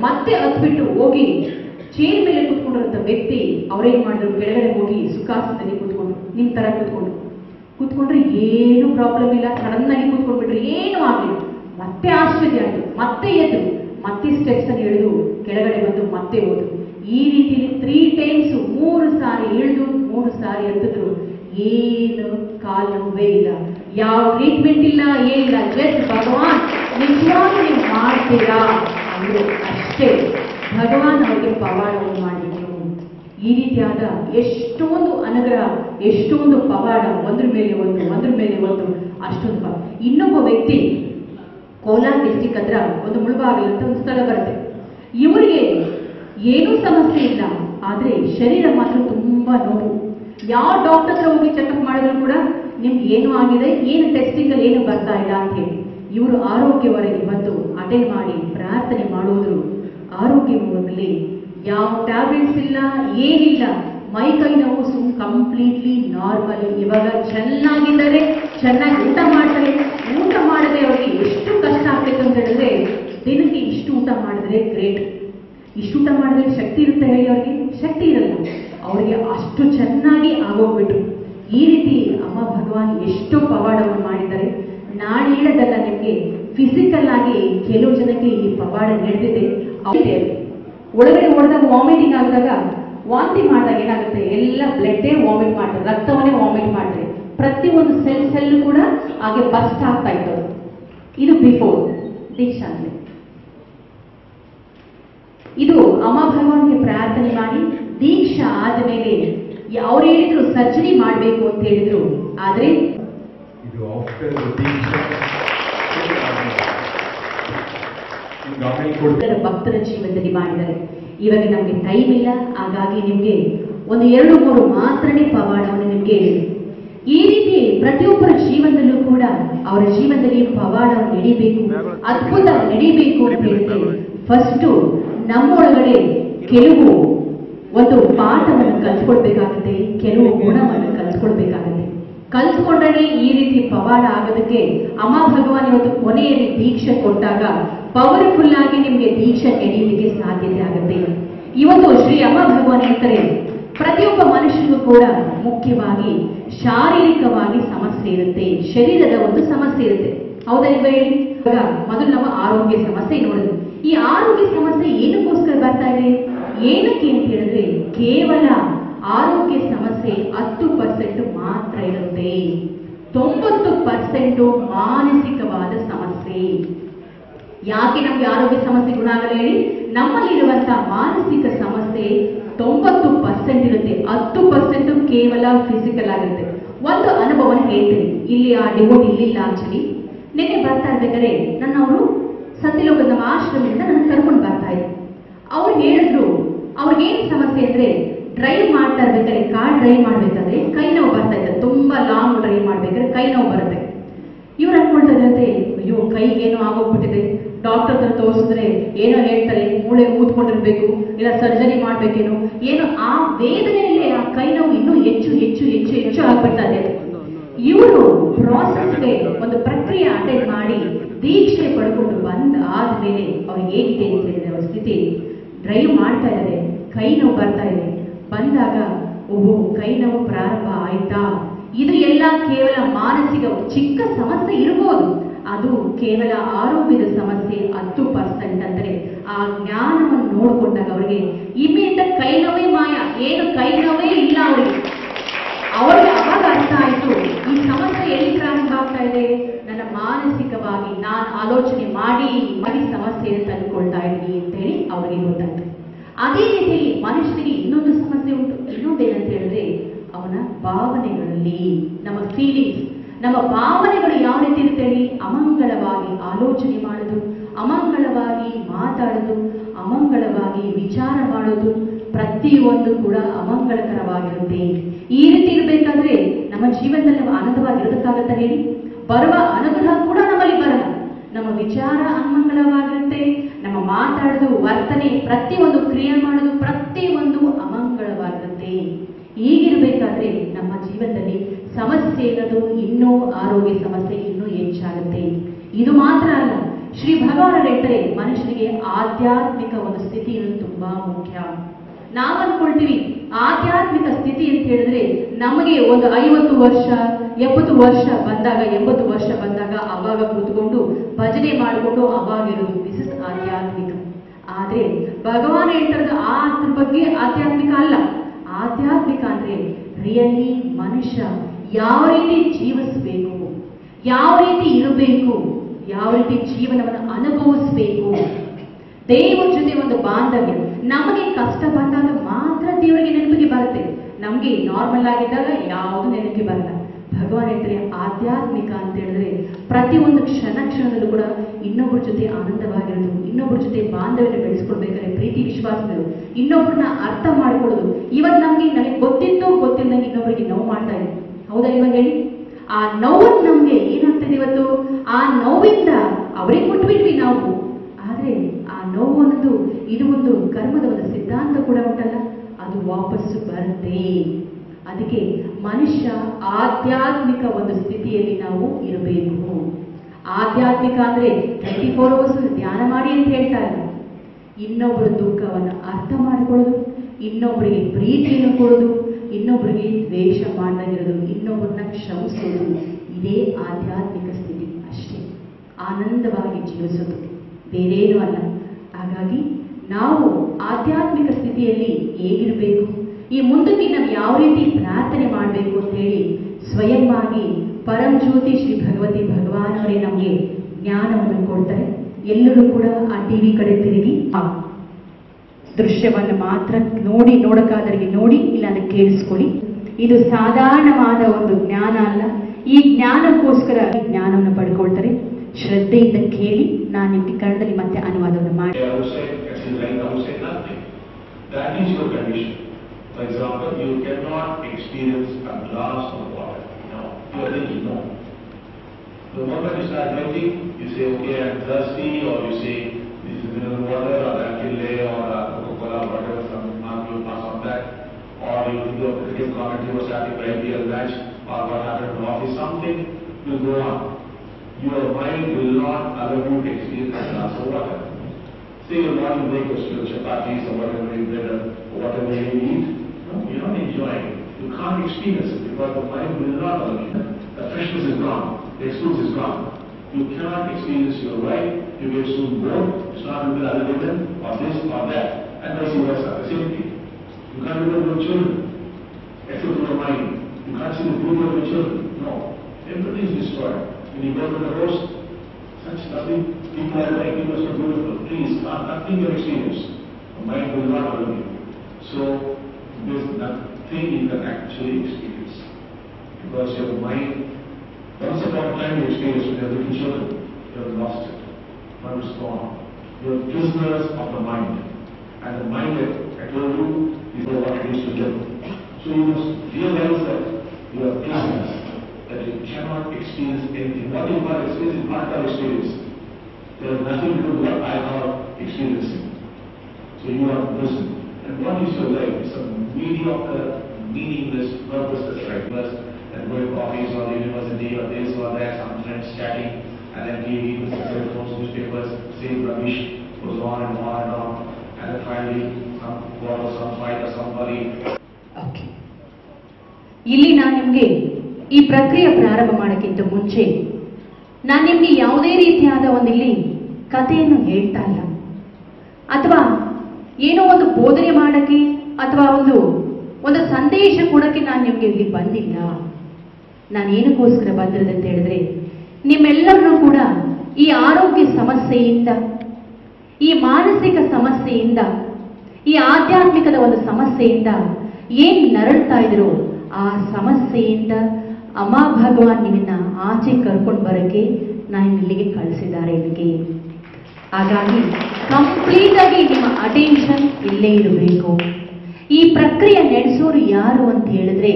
ಮತ್ತೆ ಹತ್ಬಿಟ್ಟು ಹೋಗಿ ಚೇರ್ ಮೇಲೆ ಕೂತ್ಕೊಂಡಿರುವಂತ ವ್ಯಕ್ತಿ ಅವ್ರೇನ್ ಮಾಡಿದ್ರು ಕೆಳಗಡೆ ಹೋಗಿ ಸುಖಾಸನದಲ್ಲಿ ಕೂತ್ಕೊಂಡ್ರು ನಿಮ್ ತರ ಕೂತ್ಕೊಂಡು ಕೂತ್ಕೊಂಡ್ರೆ ಏನು ಪ್ರಾಬ್ಲಮ್ ಇಲ್ಲ ಸಡನ್ ಆಗಿ ಕೂತ್ಕೊಂಡ್ಬಿಟ್ರು ಏನು ಆಗಲಿಲ್ಲ ಮತ್ತೆ ಆಶ್ಚರ್ಯ ಆಯ್ತು ಮತ್ತೆ ಎದ್ದು ಮತ್ತೆ ಸ್ಟೆಪ್ಸ್ ಅನ್ನು ಇಳಿದು ಕೆಳಗಡೆ ಬಂದು ಮತ್ತೆ ಹೋದ್ರು ಈ ರೀತಿಯಲ್ಲಿ ತ್ರೀ ಟೈಮ್ಸ್ ಮೂರು ಸಾರಿ ಇಳಿದು ಮೂರು ಸಾರಿ ಎತ್ತಿದ್ರು ಏನು ಕಾಲು ನೋವೇ ಇಲ್ಲ ಯಾವ ಟ್ರೀಟ್ಮೆಂಟ್ ಇಲ್ಲ ಏನಿಲ್ಲ ಜಸ್ಟ್ ಭಗವಾನ್ ನಿಜವಾಗ್ಲೂ ನೀವು ಮಾಡ್ತೀರಾ ಅಂದ್ರು ಅಷ್ಟೇ ಭಗವಾನ್ ಅವರಿಗೆ ಪವಾಡವನ್ನು ಮಾಡಿದ್ರು ಈ ರೀತಿಯಾದ ಎಷ್ಟೊಂದು ಅನುಗ್ರಹ ಎಷ್ಟೊಂದು ಪವಾಡ ಒಂದ್ರ ಮೇಲೆ ಒಂದು ಒಂದ್ರ ಮೇಲೆ ಒಂದು ಅಷ್ಟೊಂದು ಪವಾಡ. ಇನ್ನೊಬ್ಬ ವ್ಯಕ್ತಿ ಕೋಲಾರ ಡಿಸ್ಟಿಕ್ ಹತ್ರ ಒಂದು ಮುಳುಬಾಗಿಲು ಅಂತ ಒಂದು ಸ್ಥಳ ಬರುತ್ತೆ ಇವರಿಗೆ ಏನೂ ಸಮಸ್ಯೆ ಇಲ್ಲ ಆದ್ರೆ ಶರೀರ ಮಾತ್ರ ತುಂಬಾ ನೋವು ಯಾವ ಡಾಕ್ಟರ್ ಹತ್ರ ಹೋಗಿ ಚೆಕಪ್ ಮಾಡಿದ್ರು ಕೂಡ ನಿಮ್ಗೆ ಏನು ಆಗಿದೆ ಏನು ಟೆಸ್ಟಿಂಗ್ ಅಲ್ಲಿ ಏನು ಬರ್ತಾ ಇಲ್ಲ ಅಂತ ಹೇಳಿ ಇವರು ಆರೋಗ್ಯವರೆಗೆ ಬಂದು ಅಟೆಂಡ್ ಮಾಡಿ ಪ್ರಾರ್ಥನೆ ಮಾಡುವುದು ಆರೋಗ್ಯದಲ್ಲಿ ಯಾವ ಟ್ಯಾಬ್ಲೆಟ್ಸ್ ಇಲ್ಲ ಏನಿಲ್ಲ ಮೈ ಕೈ ನೋವು ಸುಮ್ ಕಂಪ್ಲೀಟ್ಲಿ ನಾರ್ಮಲ್ ಇವಾಗ ಚೆನ್ನಾಗಿದ್ದಾರೆ ಚೆನ್ನಾಗಿ ಊಟ ಮಾಡ್ತಾರೆ ಊಟ ಮಾಡದೆ ಅವರಿಗೆ ಎಷ್ಟು ಕಷ್ಟ ಆಗ್ಬೇಕು ಅಂತ ಹೇಳಿದ್ರೆ ದಿನಕ್ಕೆ ಇಷ್ಟು ಊಟ ಮಾಡಿದ್ರೆ ಗ್ರೇಟ್ ಇಷ್ಟು ಊಟ ಮಾಡಿದ್ರೆ ಶಕ್ತಿ ಇರುತ್ತೆ ಹೇಳಿ ಅವ್ರಿಗೆ ಶಕ್ತಿ ಇರಲ್ಲ ಅವರಿಗೆ ಅಷ್ಟು ಚೆನ್ನಾಗಿ ಆಗೋಗ್ಬಿಟ್ರು ಈ ರೀತಿ ಅಮ್ಮ ಭಗವಾನ್ ಎಷ್ಟೋ ಪವಾಡವನ್ನು ಮಾಡಿದ್ದಾರೆ ನಾನು ಹೇಳೋದಲ್ಲ ನಿಮಗೆ ಫಿಸಿಕಲ್ ಆಗಿ ಕೆಲವು ಜನಕ್ಕೆ ಈ ಪವಾಡ ನಡೆದಿದೆ ಅವ್ರಿಗೆ ಒಳಗಡೆ ಹೊಡೆದಾಗ ವಾಮಿಟಿಂಗ್ ಆದಾಗ ವಾಂತಿ ಮಾಡಿದಾಗ ಏನಾಗುತ್ತೆ ಎಲ್ಲ ಬ್ಲಡ್ಡೇ ವಾಮಿಟ್ ಮಾಡ್ತಾರೆ ರಕ್ತವನ್ನೇ ವಾಮಿಟ್ ಮಾಡ್ತಾರೆ ಪ್ರತಿಯೊಂದು ಸೆಲ್ ಸೆಲ್ ಕೂಡ ಹಾಗೆ ಬಸ್ಟ್ ಆಗ್ತಾ ಇತ್ತು ಇದು ಬಿಫೋರ್ ದೀಕ್ಷಾ ಅಂದ್ರೆ ಇದು ಅಮ್ಮ ಭಗವಾನ್ಗೆ ಪ್ರಾರ್ಥನೆ ಮಾಡಿ ದೀಕ್ಷಾ ಆದಮೇಲೆ ಅವ್ರು ಹೇಳಿದ್ರು ಸರ್ಜರಿ ಮಾಡಬೇಕು ಅಂತ ಹೇಳಿದ್ರು ಆದ್ರೆ ಇದು ಆಫ್ಟರ್ ದೀಕ್ಷಾ ನಿಮ್ಗೆ ಆಮೇಲೆ ಕೊಡ್ತೀನಿ ಭಕ್ತರ ಭಕ್ತರ ಜೀವನದಲ್ಲಿ ಮಾಡಿದ್ದಾರೆ ಇವಾಗ ನಮಗೆ ಟೈಮ್ ಇಲ್ಲ ಹಾಗಾಗಿ ನಿಮಗೆ ಒಂದು ಎರಡು ಮೂರು ಮಾತ್ರನೇ ಪವಾಡವನ್ನು ನಿಮಗೆ ಹೇಳಿದೆ ಈ ರೀತಿ ಪ್ರತಿಯೊಬ್ಬರ ಜೀವನದಲ್ಲೂ ಕೂಡ ಅವರ ಜೀವನದಲ್ಲಿ ಪವಾಡವನ್ನು ನಡಿಬೇಕು ಅದ್ಭುತ ನಡಿಬೇಕು ಅಂತ ಹೇಳಿದ್ರೆ ಫಸ್ಟು ನಮ್ಮೊಳಗಡೆ ಕೆಲವು ಒಂದು ಪಾಠವನ್ನು ಕಲ್ತ್ಕೊಳ್ಬೇಕಾಗುತ್ತೆ ಕೆಲವು ಗುಣವನ್ನು ಕಲ್ತ್ಕೊಳ್ಬೇಕಾಗುತ್ತೆ ಕಲ್ತ್ಕೊಂಡ್ರೆ ಈ ರೀತಿ ಪವಾಡ ಆಗೋದಕ್ಕೆ ಅಮ್ಮ ಭಗವಾನ್ ಇವತ್ತು ಕೊನೆಯಲ್ಲಿ ದೀಕ್ಷೆ ಕೊಟ್ಟಾಗ ಪವರ್ಫುಲ್ ಆಗಿ ನಿಮಗೆ ದೀಕ್ಷೆ ನಡೆಯಲಿಕ್ಕೆ ಸಾಧ್ಯತೆ ಆಗುತ್ತೆ ಇವತ್ತು ಶ್ರೀ ಅಮ್ಮ ಭಗವಾನ್ ಹೇಳ್ತಾರೆ ಪ್ರತಿಯೊಬ್ಬ ಮನುಷ್ಯನಿಗೂ ಕೂಡ ಮುಖ್ಯವಾಗಿ ಶಾರೀರಿಕವಾಗಿ ಸಮಸ್ಯೆ ಇರುತ್ತೆ ಶರೀರದ ಒಂದು ಸಮಸ್ಯೆ ಇರುತ್ತೆ ಹೌದಲ್ವಾ ಹೇಳಿ ಇವಾಗ ಮೊದಲು ನಾವು ಆರೋಗ್ಯ ಸಮಸ್ಯೆ ನೋಡಿದ್ವಿ ಈ ಆರೋಗ್ಯ ಸಮಸ್ಯೆ ಏನಕ್ಕೋಸ್ಕರ ಬರ್ತಾ ಇದೆ ಏನಕ್ಕೆ ಅಂತ ಹೇಳಿದ್ರೆ ಕೇವಲ ಆರೋಗ್ಯ ಸಮಸ್ಯೆ ಹತ್ತು ಪರ್ಸೆಂಟ್ ಮಾತ್ರ ಇರುತ್ತೆ ತೊಂಬತ್ತು ಪರ್ಸೆಂಟು ಮಾನಸಿಕವಾದ ಸಮಸ್ಯೆ ಯಾಕೆ ನಮ್ಗೆ ಆರೋಗ್ಯ ಸಮಸ್ಯೆ ಗುಣ ಆಗಲ್ಲ ಹೇಳಿ ನಮ್ಮಲ್ಲಿರುವಂತಹ ಮಾನಸಿಕ ಸಮಸ್ಯೆ ತೊಂಬತ್ತು ಪರ್ಸೆಂಟ್ ಇರುತ್ತೆ ಹತ್ತು ಪರ್ಸೆಂಟ್ ಕೇವಲ ಫಿಸಿಕಲ್ ಆಗಿರುತ್ತೆ ಒಂದು ಅನುಭವನ ಹೇಳ್ತೀನಿ ಇಲ್ಲಿ ಆ ಡಿವೋಟ್ ಇಲ್ಲಿಲ್ಲ ಆಕ್ಚುಲಿ ನಿನ್ನೆ ಬರ್ತಾ ಇರ್ಬೇಕಾದ್ರೆ ನನ್ನ ಅವರು ಸತ್ಯಲೋಕದ ನಮ್ಮ ಆಶ್ರಮದಿಂದ ನನ್ನ ಕರ್ಕೊಂಡು ಬರ್ತಾ ಇದ್ರು ಅವ್ರು ಹೇಳಿದ್ರು ಅವ್ರಿಗೇನು ಸಮಸ್ಯೆ ಅಂದ್ರೆ ಡ್ರೈವ್ ಮಾಡ್ತಾ ಇರ್ಬೇಕಾದ್ರೆ ಕಾರ್ ಡ್ರೈವ್ ಮಾಡ್ಬೇಕಾದ್ರೆ ಕೈ ನೋವು ಬರ್ತಾ ಇದ್ದಾರೆ ತುಂಬಾ ಲಾಂಗ್ ಡ್ರೈವ್ ಮಾಡ್ಬೇಕಾದ್ರೆ ಕೈ ನೋವು ಬರುತ್ತೆ ಇವ್ರು ಅನ್ಕೊಳ್ತಾ ಇದ್ರಂತೆ ಅಯ್ಯೋ ಕೈಗೇನೋ ಆಗೋಗ್ಬಿಟ್ಟಿದೆ ಡಾಕ್ಟರ್ ಹತ್ರ ತೋರಿಸಿದ್ರೆ ಏನೋ ಹೇಳ್ತಾರೆ ಮೂಳೆ ಊದ್ಕೊಂಡಿರ್ಬೇಕು ಇಲ್ಲ ಸರ್ಜರಿ ಮಾಡ್ಬೇಕೇನೋ ಏನೋ ಆ ವೇದನೆಯಲ್ಲಿ ಆ ಕೈ ನೋವು ಇನ್ನೂ ಹೆಚ್ಚು ಹೆಚ್ಚು ಹೆಚ್ಚು ಹೆಚ್ಚು ಆಗ್ಬಿಡ್ತಾ ಇದೆ ಇವರು ಪ್ರಾಸೆಸ್ಗೆ ಒಂದು ಪ್ರಕ್ರಿಯೆ ಅಟೆಂಡ್ ಮಾಡಿ ದೀಕ್ಷೆ ಪಡ್ಕೊಂಡು ಬಂದ ಆದ್ಮೇಲೆ ಅವ್ರಿಗೆ ಹೇಗಿದೆ ಅಂತ ಹೇಳಿದ್ರೆ ಅವ್ರ ಸ್ಥಿತಿ ಡ್ರೈವ್ ಮಾಡ್ತಾ ಇದ್ದಾರೆ ಕೈ ನೋವು ಬರ್ತಾ ಇದೆ ಬಂದಾಗ ಓಹೋ ಕೈ ನೋವು ಪ್ರಾರಂಭ ಆಯ್ತಾ ಇದು ಎಲ್ಲ ಕೇವಲ ಮಾನಸಿಕ ಚಿಕ್ಕ ಸಮಸ್ಯೆ ಇರಬಹುದು ಅದು ಕೇವಲ ಆರೋಗ್ಯದ ಸಮಸ್ಯೆ ಹತ್ತು ಪರ್ಸೆಂಟ್ ಅಂದ್ರೆ ಆ ಜ್ಞಾನವನ್ನು ನೋಡ್ಕೊಂಡಾಗ ಅವರಿಗೆ ಇಮ್ಮಿಡಿಯೇಟ್ ಕೈ ನೋವೇ ಮಾಯ ಏನು ಕೈ ನೋವೇ ಇಲ್ಲ ಅವರಿಗೆ ಅವರಿಗೆ ಅವಾಗ ಅರ್ಥ ಆಯ್ತು ಈ ಸಮಸ್ಯೆ ಎಲ್ಲಿ ಪ್ರಾರಂಭ ಆಗ್ತಾ ಇದೆ ನನ್ನ ಮಾನಸಿಕವಾಗಿ ನಾನು ಆಲೋಚನೆ ಮಾಡಿ ಮಾಡಿ ಸಮಸ್ಯೆಯನ್ನು ತಂದುಕೊಳ್ತಾ ಇದ್ದೀನಿ ಅಂತ ಹೇಳಿ ಅವರಿಗೆ ಗೊತ್ತಾಗ್ತದೆ ಅದೇ ರೀತಿ ಮನುಷ್ಯನಿಗೆ ಇನ್ನೊಂದು ಸಮಸ್ಯೆ ಉಂಟು ಇನ್ನೊಂದೇನಂತ ಹೇಳಿದ್ರೆ ಅವನ ಭಾವನೆಗಳಲ್ಲಿ ನಮ್ಮ ಫೀಲಿಂಗ್ಸ್ ನಮ್ಮ ಭಾವನೆಗಳು ಯಾವ ರೀತಿ ಇರುತ್ತೆ ಹೇಳಿ ಅಮಂಗಳವಾಗಿ ಆಲೋಚನೆ ಮಾಡೋದು ಅಮಂಗಳವಾಗಿ ಮಾತಾಡೋದು ಅಮಂಗಳವಾಗಿ ವಿಚಾರ ಮಾಡೋದು ಪ್ರತಿಯೊಂದು ಕೂಡ ಅಮಂಗಳಕರವಾಗಿರುತ್ತೆ ಈ ರೀತಿ ಇರಬೇಕಾದ್ರೆ ನಮ್ಮ ಜೀವನದಲ್ಲಿ ನಾವು ಆನಂದವಾಗಿರೋದಕ್ಕಾಗತ್ತ ಹೇಳಿ ಬರುವ ಅನುಗ್ರಹ ಕೂಡ ನಮ್ಮಲ್ಲಿ ಬರಲ್ಲ ನಮ್ಮ ವಿಚಾರ ಅಮಂಗಳವಾಗಿರುತ್ತೆ ನಮ್ಮ ಮಾತಾಡೋದು ವರ್ತನೆ ಪ್ರತಿಯೊಂದು ಕ್ರಿಯೆ ಮಾಡೋದು ಪ್ರತಿಯೊಂದು ಅಮಂಗಳವಾಗಿರುತ್ತೆ ಹೀಗಿರಬೇಕಾದ್ರೆ ನಮ್ಮ ಜೀವನದಲ್ಲಿ ಸಮಸ್ಯೆ ಇರೋದು ಇನ್ನೂ ಆರೋಗ್ಯ ಸಮಸ್ಯೆ ಇನ್ನೂ ಹೆಚ್ಚಾಗುತ್ತೆ ಇದು ಮಾತ್ರ ಅಲ್ಲ ಶ್ರೀ ಭಗವಾನ ಹೇಳ್ತಾರೆ ಮನುಷ್ಯನಿಗೆ ಆಧ್ಯಾತ್ಮಿಕ ಒಂದು ಸ್ಥಿತಿ ಇರೋದು ತುಂಬಾ ಮುಖ್ಯ ನಾವು ಅನ್ಕೊಳ್ತೀವಿ ಆಧ್ಯಾತ್ಮಿಕ ಸ್ಥಿತಿ ಅಂತ ಹೇಳಿದ್ರೆ ನಮಗೆ ಒಂದು ಐವತ್ತು ವರ್ಷ ಎಪ್ಪತ್ತು ವರ್ಷ ಬಂದಾಗ ಎಂಬತ್ತು ವರ್ಷ ಬಂದಾಗ ಅವಾಗ ಕೂತ್ಕೊಂಡು ಭಜನೆ ಮಾಡಿಕೊಂಡು ಅವಾಗ ಇರೋದು ದಿಸ್ ಇಸ್ ಆಧ್ಯಾತ್ಮಿಕ ಆದ್ರೆ ಭಗವಾನ್ ಹೇಳ್ತಿರೋದು ಆ ಅದ್ರ ಬಗ್ಗೆ ಆಧ್ಯಾತ್ಮಿಕ ಅಲ್ಲ ಆಧ್ಯಾತ್ಮಿಕ ಅಂದ್ರೆ ರಿಯಲಿ ಮನುಷ್ಯ ಯಾವ ರೀತಿ ಜೀವಿಸಬೇಕು ಯಾವ ರೀತಿ ಇರಬೇಕು ಯಾವ ರೀತಿ ಜೀವನವನ್ನು ಅನುಭವಿಸಬೇಕು ದೇವರ ಜೊತೆ ಒಂದು ಬಾಂಧವ್ಯ ನಮಗೆ ಕಷ್ಟ ಬಂದಾಗ ಮಾತ್ರ ದೇವರಿಗೆ ನೆನಪಿಗೆ ಬರುತ್ತೆ ನಮಗೆ ನಾರ್ಮಲ್ ಆಗಿದ್ದಾಗ ಯಾವುದು ನೆನಪಿಗೆ ಬರಲ್ಲ ಭಗವಾನ್ ಹೇಳ್ತಾರೆ ಆಧ್ಯಾತ್ಮಿಕ ಅಂತ ಹೇಳಿದ್ರೆ ಪ್ರತಿಯೊಂದು ಕ್ಷಣ ಕ್ಷಣದಲ್ಲೂ ಕೂಡ ಇನ್ನೊಬ್ಬರ ಜೊತೆ ಆನಂದವಾಗಿರೋದು ಇನ್ನೊಬ್ಬರ ಜೊತೆ ಬಾಂಧವ್ಯನ ಬೆಳೆಸ್ಕೊಳ್ಬೇಕಾದ್ರೆ ಪ್ರೀತಿ ವಿಶ್ವಾಸಗಳು ಇನ್ನೊಬ್ಬರನ್ನ ಅರ್ಥ ಮಾಡ್ಕೊಳ್ಳೋದು ಇವತ್ತು ನಮ್ಗೆ ನನಗೆ ಗೊತ್ತಿತ್ತು ಗೊತ್ತಿಲ್ಲದಂಗೆ ಇನ್ನೊಬ್ಬರಿಗೆ ನೋವು ಮಾಡ್ತಾ ಇದ್ದೀವಿ ಹೌದಾ ಇವಾಗ ಹೇಳಿ ಆ ನೋವು ನಮ್ಗೆ ಏನಾಗ್ತದೆ ಇವತ್ತು ಆ ನೋವಿಂದ ಅವರಿಗೆ ಕೊಟ್ಬಿಟ್ವಿ ನಾವು ಆದ್ರೆ ಆ ನೋವು ಅನ್ನೋದು ಇದು ಒಂದು ಕರ್ಮದ ಒಂದು ಸಿದ್ಧಾಂತ ಕೂಡ ಉಂಟಲ್ಲ ಅದು ವಾಪಸ್ಸು ಬರುತ್ತೆ ಅದಕ್ಕೆ ಮನುಷ್ಯ ಆಧ್ಯಾತ್ಮಿಕ ಒಂದು ಸ್ಥಿತಿಯಲ್ಲಿ ನಾವು ಇರಬೇಕು ಆಧ್ಯಾತ್ಮಿಕ ಅಂದ್ರೆ ಟ್ವೆಂಟಿ ಫೋರ್ ಅವರ್ಸ್ ಧ್ಯಾನ ಮಾಡಿ ಅಂತ ಹೇಳ್ತಾ ಇಲ್ಲ ಇನ್ನೊಬ್ಬರ ದುಃಖವನ್ನು ಅರ್ಥ ಮಾಡಿಕೊಳ್ಳೋದು ಇನ್ನೊಬ್ಬರಿಗೆ ಪ್ರೀತಿಯನ್ನು ಕೊಡೋದು ಇನ್ನೊಬ್ಬರಿಗೆ ದ್ವೇಷ ಮಾಡದಾಗಿರೋದು ಇನ್ನೊಬ್ಬರನ್ನ ಕ್ಷಮಿಸೋದು ಇದೇ ಆಧ್ಯಾತ್ಮಿಕ ಸ್ಥಿತಿ ಅಷ್ಟೇ ಆನಂದವಾಗಿ ಜೀವಿಸೋದು ಬೇರೇನೂ ಅಲ್ಲ ಹಾಗಾಗಿ ನಾವು ಆಧ್ಯಾತ್ಮಿಕ ಸ್ಥಿತಿಯಲ್ಲಿ ಹೇಗಿರಬೇಕು ಈ ಮುಂದಕ್ಕೆ ನಾವು ಯಾವ ರೀತಿ ಪ್ರಾರ್ಥನೆ ಮಾಡಬೇಕು ಅಂತ ಹೇಳಿ ಸ್ವಯಂ ಆಗಿ ಪರಂಜ್ಯೋತಿ ಶ್ರೀ ಭಗವತಿ ಭಗವಾನವರೇ ನಮಗೆ ಜ್ಞಾನವನ್ನು ಕೊಡ್ತಾರೆ ಎಲ್ಲರೂ ಕೂಡ ಆ ಟಿವಿ ಕಡೆ ತಿರುಗಿ ಆ ದೃಶ್ಯವನ್ನು ಮಾತ್ರ ನೋಡಿ ನೋಡಕ್ಕಾದರಿಗೆ ನೋಡಿ ಇಲ್ಲಾಂದ್ರೆ ಕೇಳಿಸ್ಕೊಳ್ಳಿ ಇದು ಸಾಧಾರಣವಾದ ಒಂದು ಜ್ಞಾನ ಅಲ್ಲ ಈ ಜ್ಞಾನಕ್ಕೋಸ್ಕರ ಈ ಜ್ಞಾನವನ್ನು ಪಡ್ಕೊಳ್ತಾರೆ ಶ್ರದ್ಧೆಯಿಂದ ಕೇಳಿ ನಾನು ನಿಮಗೆ ಕನ್ನಡದಲ್ಲಿ ಮತ್ತೆ ಅನುವಾದವನ್ನು ಮಾಡಿ outside, actually lying outside nothing. That is your condition. For example, you cannot experience a glass of water. No, you are thinking no. The moment you start drinking, you say, okay, I'm thirsty, or you say, this is mineral water, or Akile, or uh, Coca-Cola, whatever, some mark you pass on that. Or you think of cricket commentary was happening for IPL match, or what happened in office, something will go on. Your mind will not allow you to experience a glass of water. Say your morning breakfast, your chapatis or whatever you bread or whatever you eat, no, you're not enjoying. You can't experience it because the mind will not allow you. The freshness is gone, the experience is gone. You cannot experience your wife, you get soon bored, it's not with other women, or this or that, and vice versa, the same thing. You can't look at your children, except for your mind. You can't see the beauty of your children, no. Everything is destroyed. When you go to the house, such lovely people are like you are so beautiful. Please, not, nothing your experience. The mind will not allow you. So, there's nothing you can actually experience. Because your mind, once upon a time you experienced with your little children, you have lost it. Now it's gone. You are prisoners of the mind. And the mind that I told you is the what it is to live. So you must realize that you are prisoners, that you cannot experience anything. What you are experiencing is not our experience. There is nothing to do with what I am experiencing. So you are in prison. And what is your life? It's a mediocre, meaningless, purposeless life. Plus, and going to office or the university or this or that, some friends chatting, and then TV, cell phones, newspapers, same rubbish goes on and on and on. And then finally, some quarrel, some fight or somebody okay ಇಲ್ಲಿ ನಾನು ನಿಮಗೆ ಈ ಪ್ರಕ್ರಿಯೆ ಪ್ರಾರಂಭ ಮಾಡೋಕ್ಕಿಂತ ಮುಂಚೆ ನಾನು ನಿಮಗೆ ಯಾವುದೇ ರೀತಿಯಾದ ಒಂದು ಇಲ್ಲಿ ಕಥೆಯನ್ನು ಹೇಳ್ತಾ ಇಲ್ಲ ಅಥವಾ ಏನೋ ಒಂದು ಬೋಧನೆ ಮಾಡೋಕ್ಕೆ ಅಥವಾ ಒಂದು ಒಂದು ಸಂದೇಶ ಕೊಡೋಕ್ಕೆ ನಾನು ನಿಮಗೆ ಇಲ್ಲಿ ಬಂದಿಲ್ಲ ನಾನು ಏನಕ್ಕೋಸ್ಕರ ಬಂದಿರೋದು ಅಂತ ಹೇಳಿದ್ರೆ ನಿಮ್ಮೆಲ್ಲರನ್ನೂ ಕೂಡ ಈ ಆರೋಗ್ಯ ಸಮಸ್ಯೆಯಿಂದ ಈ ಮಾನಸಿಕ ಸಮಸ್ಯೆಯಿಂದ ಈ ಆಧ್ಯಾತ್ಮಿಕದ ಒಂದು ಸಮಸ್ಯೆಯಿಂದ ಏನ್ ನರಳ್ತಾ ಇದ್ರು ಆ ಸಮಸ್ಯೆಯಿಂದ ಅಮ್ಮ ಭಗವಾನ್ ನಿಮ್ಮನ್ನ ಆಚೆ ಕರ್ಕೊಂಡು ಬರೋಕ್ಕೆ ನಾನು ಇಲ್ಲಿಗೆ ಕಳಿಸಿದ್ದಾರೆ ಇಲ್ಲಿಗೆ ಹಾಗಾಗಿ ಕಂಪ್ಲೀಟ್ ಆಗಿ ನಿಮ್ಮ ಅಟೆನ್ಷನ್ ಇಲ್ಲೇ ಇರಬೇಕು ಈ ಪ್ರಕ್ರಿಯೆ ನಡೆಸೋರು ಯಾರು ಅಂತ ಹೇಳಿದ್ರೆ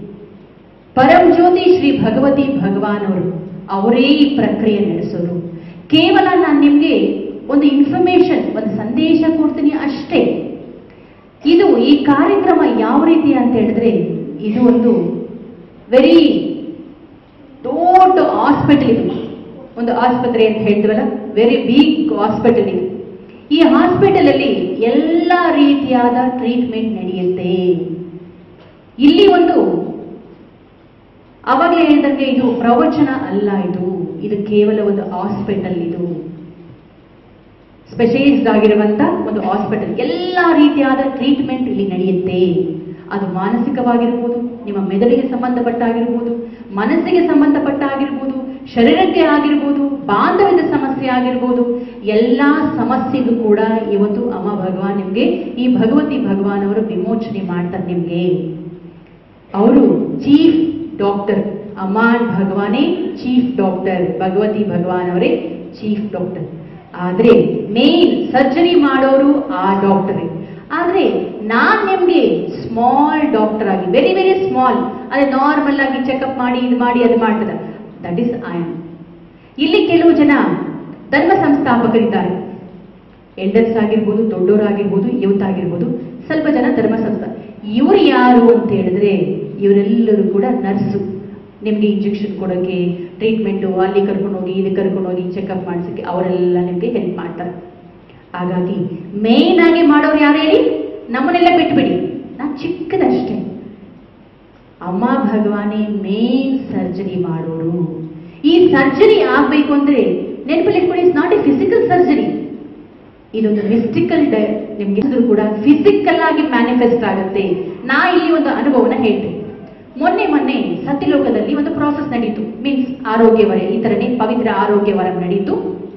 ಪರಂಜ್ಯೋತಿ ಶ್ರೀ ಭಗವತಿ ಭಗವಾನ್ ಅವರು ಅವರೇ ಈ ಪ್ರಕ್ರಿಯೆ ನಡೆಸೋರು ಕೇವಲ ನಾನು ನಿಮಗೆ ಒಂದು ಇನ್ಫಾರ್ಮೇಶನ್ ಒಂದು ಸಂದೇಶ ಕೊಡ್ತೀನಿ ಅಷ್ಟೇ ಇದು ಈ ಕಾರ್ಯಕ್ರಮ ಯಾವ ರೀತಿ ಅಂತ ಹೇಳಿದ್ರೆ ಇದು ಒಂದು ವೆರಿ ದೊಡ್ಡ ಹಾಸ್ಪಿಟಲ್ ಇದು ಒಂದು ಆಸ್ಪತ್ರೆ ಅಂತ ಹೇಳ್ತೀವಲ್ಲ ವೆರಿ ಬಿಗ್ ಹಾಸ್ಪಿಟಲ್ ಇದು ಈ ಹಾಸ್ಪಿಟಲ್ ಅಲ್ಲಿ ಎಲ್ಲ ರೀತಿಯಾದ ಟ್ರೀಟ್ಮೆಂಟ್ ನಡೆಯುತ್ತೆ ಇಲ್ಲಿ ಒಂದು ಅವಾಗಲೇ ಹೇಳಿದಂಗೆ ಇದು ಪ್ರವಚನ ಅಲ್ಲ ಇದು ಇದು ಕೇವಲ ಒಂದು ಹಾಸ್ಪಿಟಲ್ ಇದು ಸ್ಪೆಷಲೈಸ್ಡ್ ಆಗಿರುವಂತ ಒಂದು ಹಾಸ್ಪಿಟಲ್ ಎಲ್ಲ ರೀತಿಯಾದ ಟ್ರೀಟ್ಮೆಂಟ್ ಇಲ್ಲಿ ನಡೆಯುತ್ತೆ ಅದು ಮಾನಸಿಕವಾಗಿರ್ಬೋದು ನಿಮ್ಮ ಮೆದುಳಿಗೆ ಸಂಬಂಧಪಟ್ಟಾಗಿರ್ಬೋದು ಮನಸ್ಸಿಗೆ ಸಂಬಂಧಪಟ್ಟ ಆಗಿರ್ಬೋದು ಶರೀರಕ್ಕೆ ಆಗಿರ್ಬೋದು ಬಾಂಧವ್ಯದ ಸಮಸ್ಯೆ ಆಗಿರ್ಬೋದು ಎಲ್ಲ ಸಮಸ್ಯೆಗೂ ಕೂಡ ಇವತ್ತು ಅಮ್ಮ ಭಗವಾನ್ ನಿಮ್ಗೆ ಈ ಭಗವತಿ ಭಗವಾನ್ ಅವರು ವಿಮೋಚನೆ ಮಾಡ್ತಾರೆ ನಿಮ್ಗೆ ಅವರು ಚೀಫ್ ಡಾಕ್ಟರ್ ಅಮಾನ್ ಭಗವಾನೇ ಚೀಫ್ ಡಾಕ್ಟರ್ ಭಗವತಿ ಭಗವಾನ್ ಅವರೇ ಚೀಫ್ ಡಾಕ್ಟರ್ ಆದ್ರೆ ಮೇನ್ ಸರ್ಜರಿ ಮಾಡೋರು ಆ ಡಾಕ್ಟರ್ ಆದ್ರೆ ನಾನ್ ನಿಮ್ಗೆ ಸ್ಮಾಲ್ ಡಾಕ್ಟರ್ ಆಗಿ ವೆರಿ ವೆರಿ ಸ್ಮಾಲ್ ಅದೇ ನಾರ್ಮಲ್ ಆಗಿ ಚೆಕಪ್ ಮಾಡಿ ಇದು ಮಾಡಿ ಅದು ಮಾಡ್ತದ ದಟ್ ಇಸ್ ಐ ಆಮ್ ಇಲ್ಲಿ ಕೆಲವು ಜನ ಧರ್ಮ ಸಂಸ್ಥಾಪಕರಿದ್ದಾರೆ ಎಲ್ಡರ್ಸ್ ಆಗಿರ್ಬೋದು ದೊಡ್ಡವರಾಗಿರ್ಬೋದು ಯೂತ್ ಆಗಿರ್ಬೋದು ಸ್ವಲ್ಪ ಜನ ಧರ್ಮ ಸಂಸ್ಥಾ ಇವರು ಯಾರು ಅಂತ ಹೇಳಿದ್ರೆ ಇವರೆಲ್ಲರೂ ಕೂಡ ನರ್ಸು ನಿಮಗೆ ಇಂಜೆಕ್ಷನ್ ಕೊಡೋಕ್ಕೆ ಟ್ರೀಟ್ಮೆಂಟು ಅಲ್ಲಿ ಕರ್ಕೊಂಡು ಹೋಗಿ ಇಲ್ಲಿ ಕರ್ಕೊಂಡು ಹೋಗಿ ಚೆಕಪ್ ಮಾಡಿಸೋಕ್ಕೆ ಅವರೆಲ್ಲ ನಿಮಗೆ ಹೆಲ್ಪ್ ಮಾಡ್ತಾರೆ ಹಾಗಾಗಿ ಮೇನ್ ಆಗಿ ಮಾಡೋರು ಯಾರು ಹೇಳಿ ನಮ್ಮನ್ನೆಲ್ಲ ಬಿಟ್ಬಿಡಿ ನಾನು ಚಿಕ್ಕದಷ್ಟೇ ಅಮ್ಮ ಭಗವಾನೇ ಮೇನ್ ಸರ್ಜರಿ ಮಾಡೋರು ಈ ಸರ್ಜರಿ ಆಗ್ಬೇಕು ಅಂದ್ರೆ ನೆನಪಲ್ಲಿ ಇಟ್ಕೊಳ್ಳಿ it's not a physical surgery ಇದೊಂದು ಮಿಸ್ಟಿಕಲ್ ನಿಮ್ಗೆ ಇದ್ರೂ ಕೂಡ ಫಿಸಿಕಲ್ ಆಗಿ ಮ್ಯಾನಿಫೆಸ್ಟ್ ಆಗುತ್ತೆ ನಾ ಇಲ್ಲಿ ಒಂದು ಅನುಭವನ ಹೇಳ್ತೇನೆ ಮೊನ್ನೆ ಮೊನ್ನೆ ಸತ್ಯಲೋಕದಲ್ಲಿ ಒಂದು ಪ್ರಾಸೆಸ್ ನಡೀತು ಮೀನ್ಸ್ ಆರೋಗ್ಯವರ ಈ ತರನೇ ಪವಿತ್ರ ಆರೋಗ್ಯವರ ನಡೀತು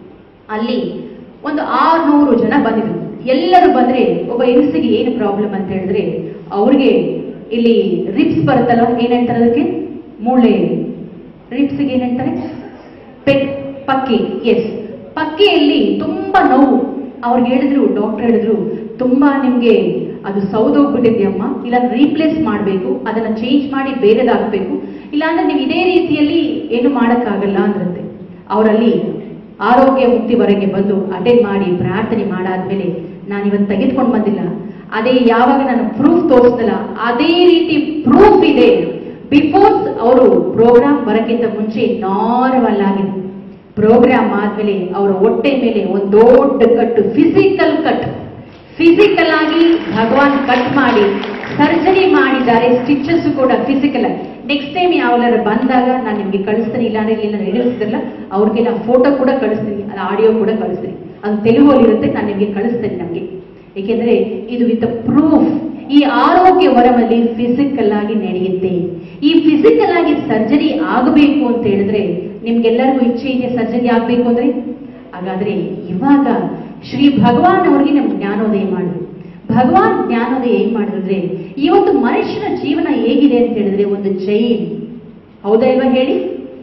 ಅಲ್ಲಿ ಒಂದು ಆರ್ನೂರು ಜನ ಬಂದಿದ್ರು ಎಲ್ಲರೂ ಬಂದ್ರೆ ಒಬ್ಬ ಹೆಂಗಸಿಗೆ ಏನು ಪ್ರಾಬ್ಲಮ್ ಅಂತ ಹೇಳಿದ್ರೆ ಅವ್ರಿಗೆ ಇಲ್ಲಿ ರಿಪ್ಸ್ ಬರುತ್ತಲ್ಲ ಏನ್ ಹೇಳ್ತಾರೆ ಅದಕ್ಕೆ ಮೂಳೆ ರಿಪ್ಸ್ಗೆ ಏನ್ ಹೇಳ್ತಾರೆ ಪೆಕ್ ಪಕ್ಕಿ ಎಸ್ ಪಕ್ಕಿಯಲ್ಲಿ ತುಂಬಾ ನೋವು ಅವ್ರಿಗೆ ಹೇಳಿದ್ರು ಡಾಕ್ಟರ್ ಹೇಳಿದ್ರು ತುಂಬಾ ನಿಮ್ಗೆ ಅದು ಸೌದೋಗ್ಬಿಟ್ಟಿದೆ ಅಮ್ಮ ಇಲ್ಲ ರೀಪ್ಲೇಸ್ ಮಾಡಬೇಕು ಅದನ್ನ ಚೇಂಜ್ ಮಾಡಿ ಬೇರೆದಾಗಬೇಕು ಇಲ್ಲಾಂದ್ರೆ ನೀವು ಇದೇ ರೀತಿಯಲ್ಲಿ ಏನು ಮಾಡೋಕ್ಕಾಗಲ್ಲ ಅಂದ್ರಂತೆ ಅವರಲ್ಲಿ ಆರೋಗ್ಯ ಮುಕ್ತಿವರೆಗೆ ಬಂದು ಅಟೆಂಡ್ ಮಾಡಿ ಪ್ರಾರ್ಥನೆ ಮಾಡಾದ್ಮೇಲೆ ನಾನು ಇವತ್ತು ತೆಗೆದುಕೊಂಡು ಬಂದಿಲ್ಲ ಅದೇ ಯಾವಾಗ ನಾನು ಪ್ರೂಫ್ ತೋರಿಸ್ದಲ್ಲ ಅದೇ ರೀತಿ ಪ್ರೂಫ್ ಇದೆ ಬಿಫೋರ್ ಅವರು ಪ್ರೋಗ್ರಾಮ್ ಬರಕ್ಕಿಂತ ಮುಂಚೆ ನಾರ್ಮಲ್ ಆಗಿದೆ ಪ್ರೋಗ್ರಾಮ್ ಆದ್ಮೇಲೆ ಅವರ ಹೊಟ್ಟೆ ಮೇಲೆ ಒಂದು ದೊಡ್ಡ ಕಟ್ಟು ಫಿಸಿಕಲ್ ಕಟ್ ಫಿಸಿಕಲ್ ಆಗಿ ಭಗವಾನ್ ಕಟ್ ಮಾಡಿ ಸರ್ಜರಿ ಮಾಡಿದ್ದಾರೆ ಸ್ಟಿಚಸ್ ಕೂಡ ಫಿಸಿಕಲ್ ಆಗಿ ನೆಕ್ಸ್ಟ್ ಟೈಮ್ ಯಾವಲ್ಲಾರು ಬಂದಾಗ ನಾನು ನಿಮ್ಗೆ ಕಳಿಸ್ತೀನಿ ಇಲ್ಲಾಂದ್ರೆ ಇಲ್ಲ ಹೇಳಿಸ್ತಿರಲ್ಲ ಅವ್ರಿಗೆ ನಾನು ಫೋಟೋ ಕೂಡ ಕಳಿಸ್ತೀನಿ ಅದು ಆಡಿಯೋ ಕೂಡ ಕಳಿಸ್ತೀನಿ ಅದು ತೆಲುಗಲ್ಲಿ ಇರುತ್ತೆ ನಾನು ನಿಮಗೆ ಕಳಿಸ್ತೇನೆ ನಮಗೆ ಏಕೆಂದ್ರೆ ಇದು ವಿತ್ ಪ್ರೂಫ್ ಈ ಆರೋಗ್ಯ ವರಮಲ್ಲಿ ಫಿಸಿಕಲ್ ಆಗಿ ನಡೆಯುತ್ತೆ ಈ ಫಿಸಿಕಲ್ ಆಗಿ ಸರ್ಜರಿ ಆಗಬೇಕು ಅಂತ ಹೇಳಿದ್ರೆ ನಿಮ್ಗೆಲ್ಲರಿಗೂ ಇಚ್ಛೆ ಇದೆ ಸರ್ಜರಿ ಆಗಬೇಕು ಅಂದ್ರೆ ಹಾಗಾದ್ರೆ ಇವಾಗ ಶ್ರೀ ಭಗವಾನ್ ಅವ್ರಿಗೆ ನಮ್ಗೆ ಜ್ಞಾನೋದಯ ಮಾಡಿದ್ರು ಭಗವಾನ್ ಜ್ಞಾನೋದಯ ಏನ್ ಮಾಡಿದ್ರೆ ಇವತ್ತು ಮನುಷ್ಯನ ಜೀವನ ಹೇಗಿದೆ ಅಂತ ಹೇಳಿದ್ರೆ ಒಂದು ಜೈಲ್ ಹೌದಾ ಇಲ್ವಾ ಹೇಳಿ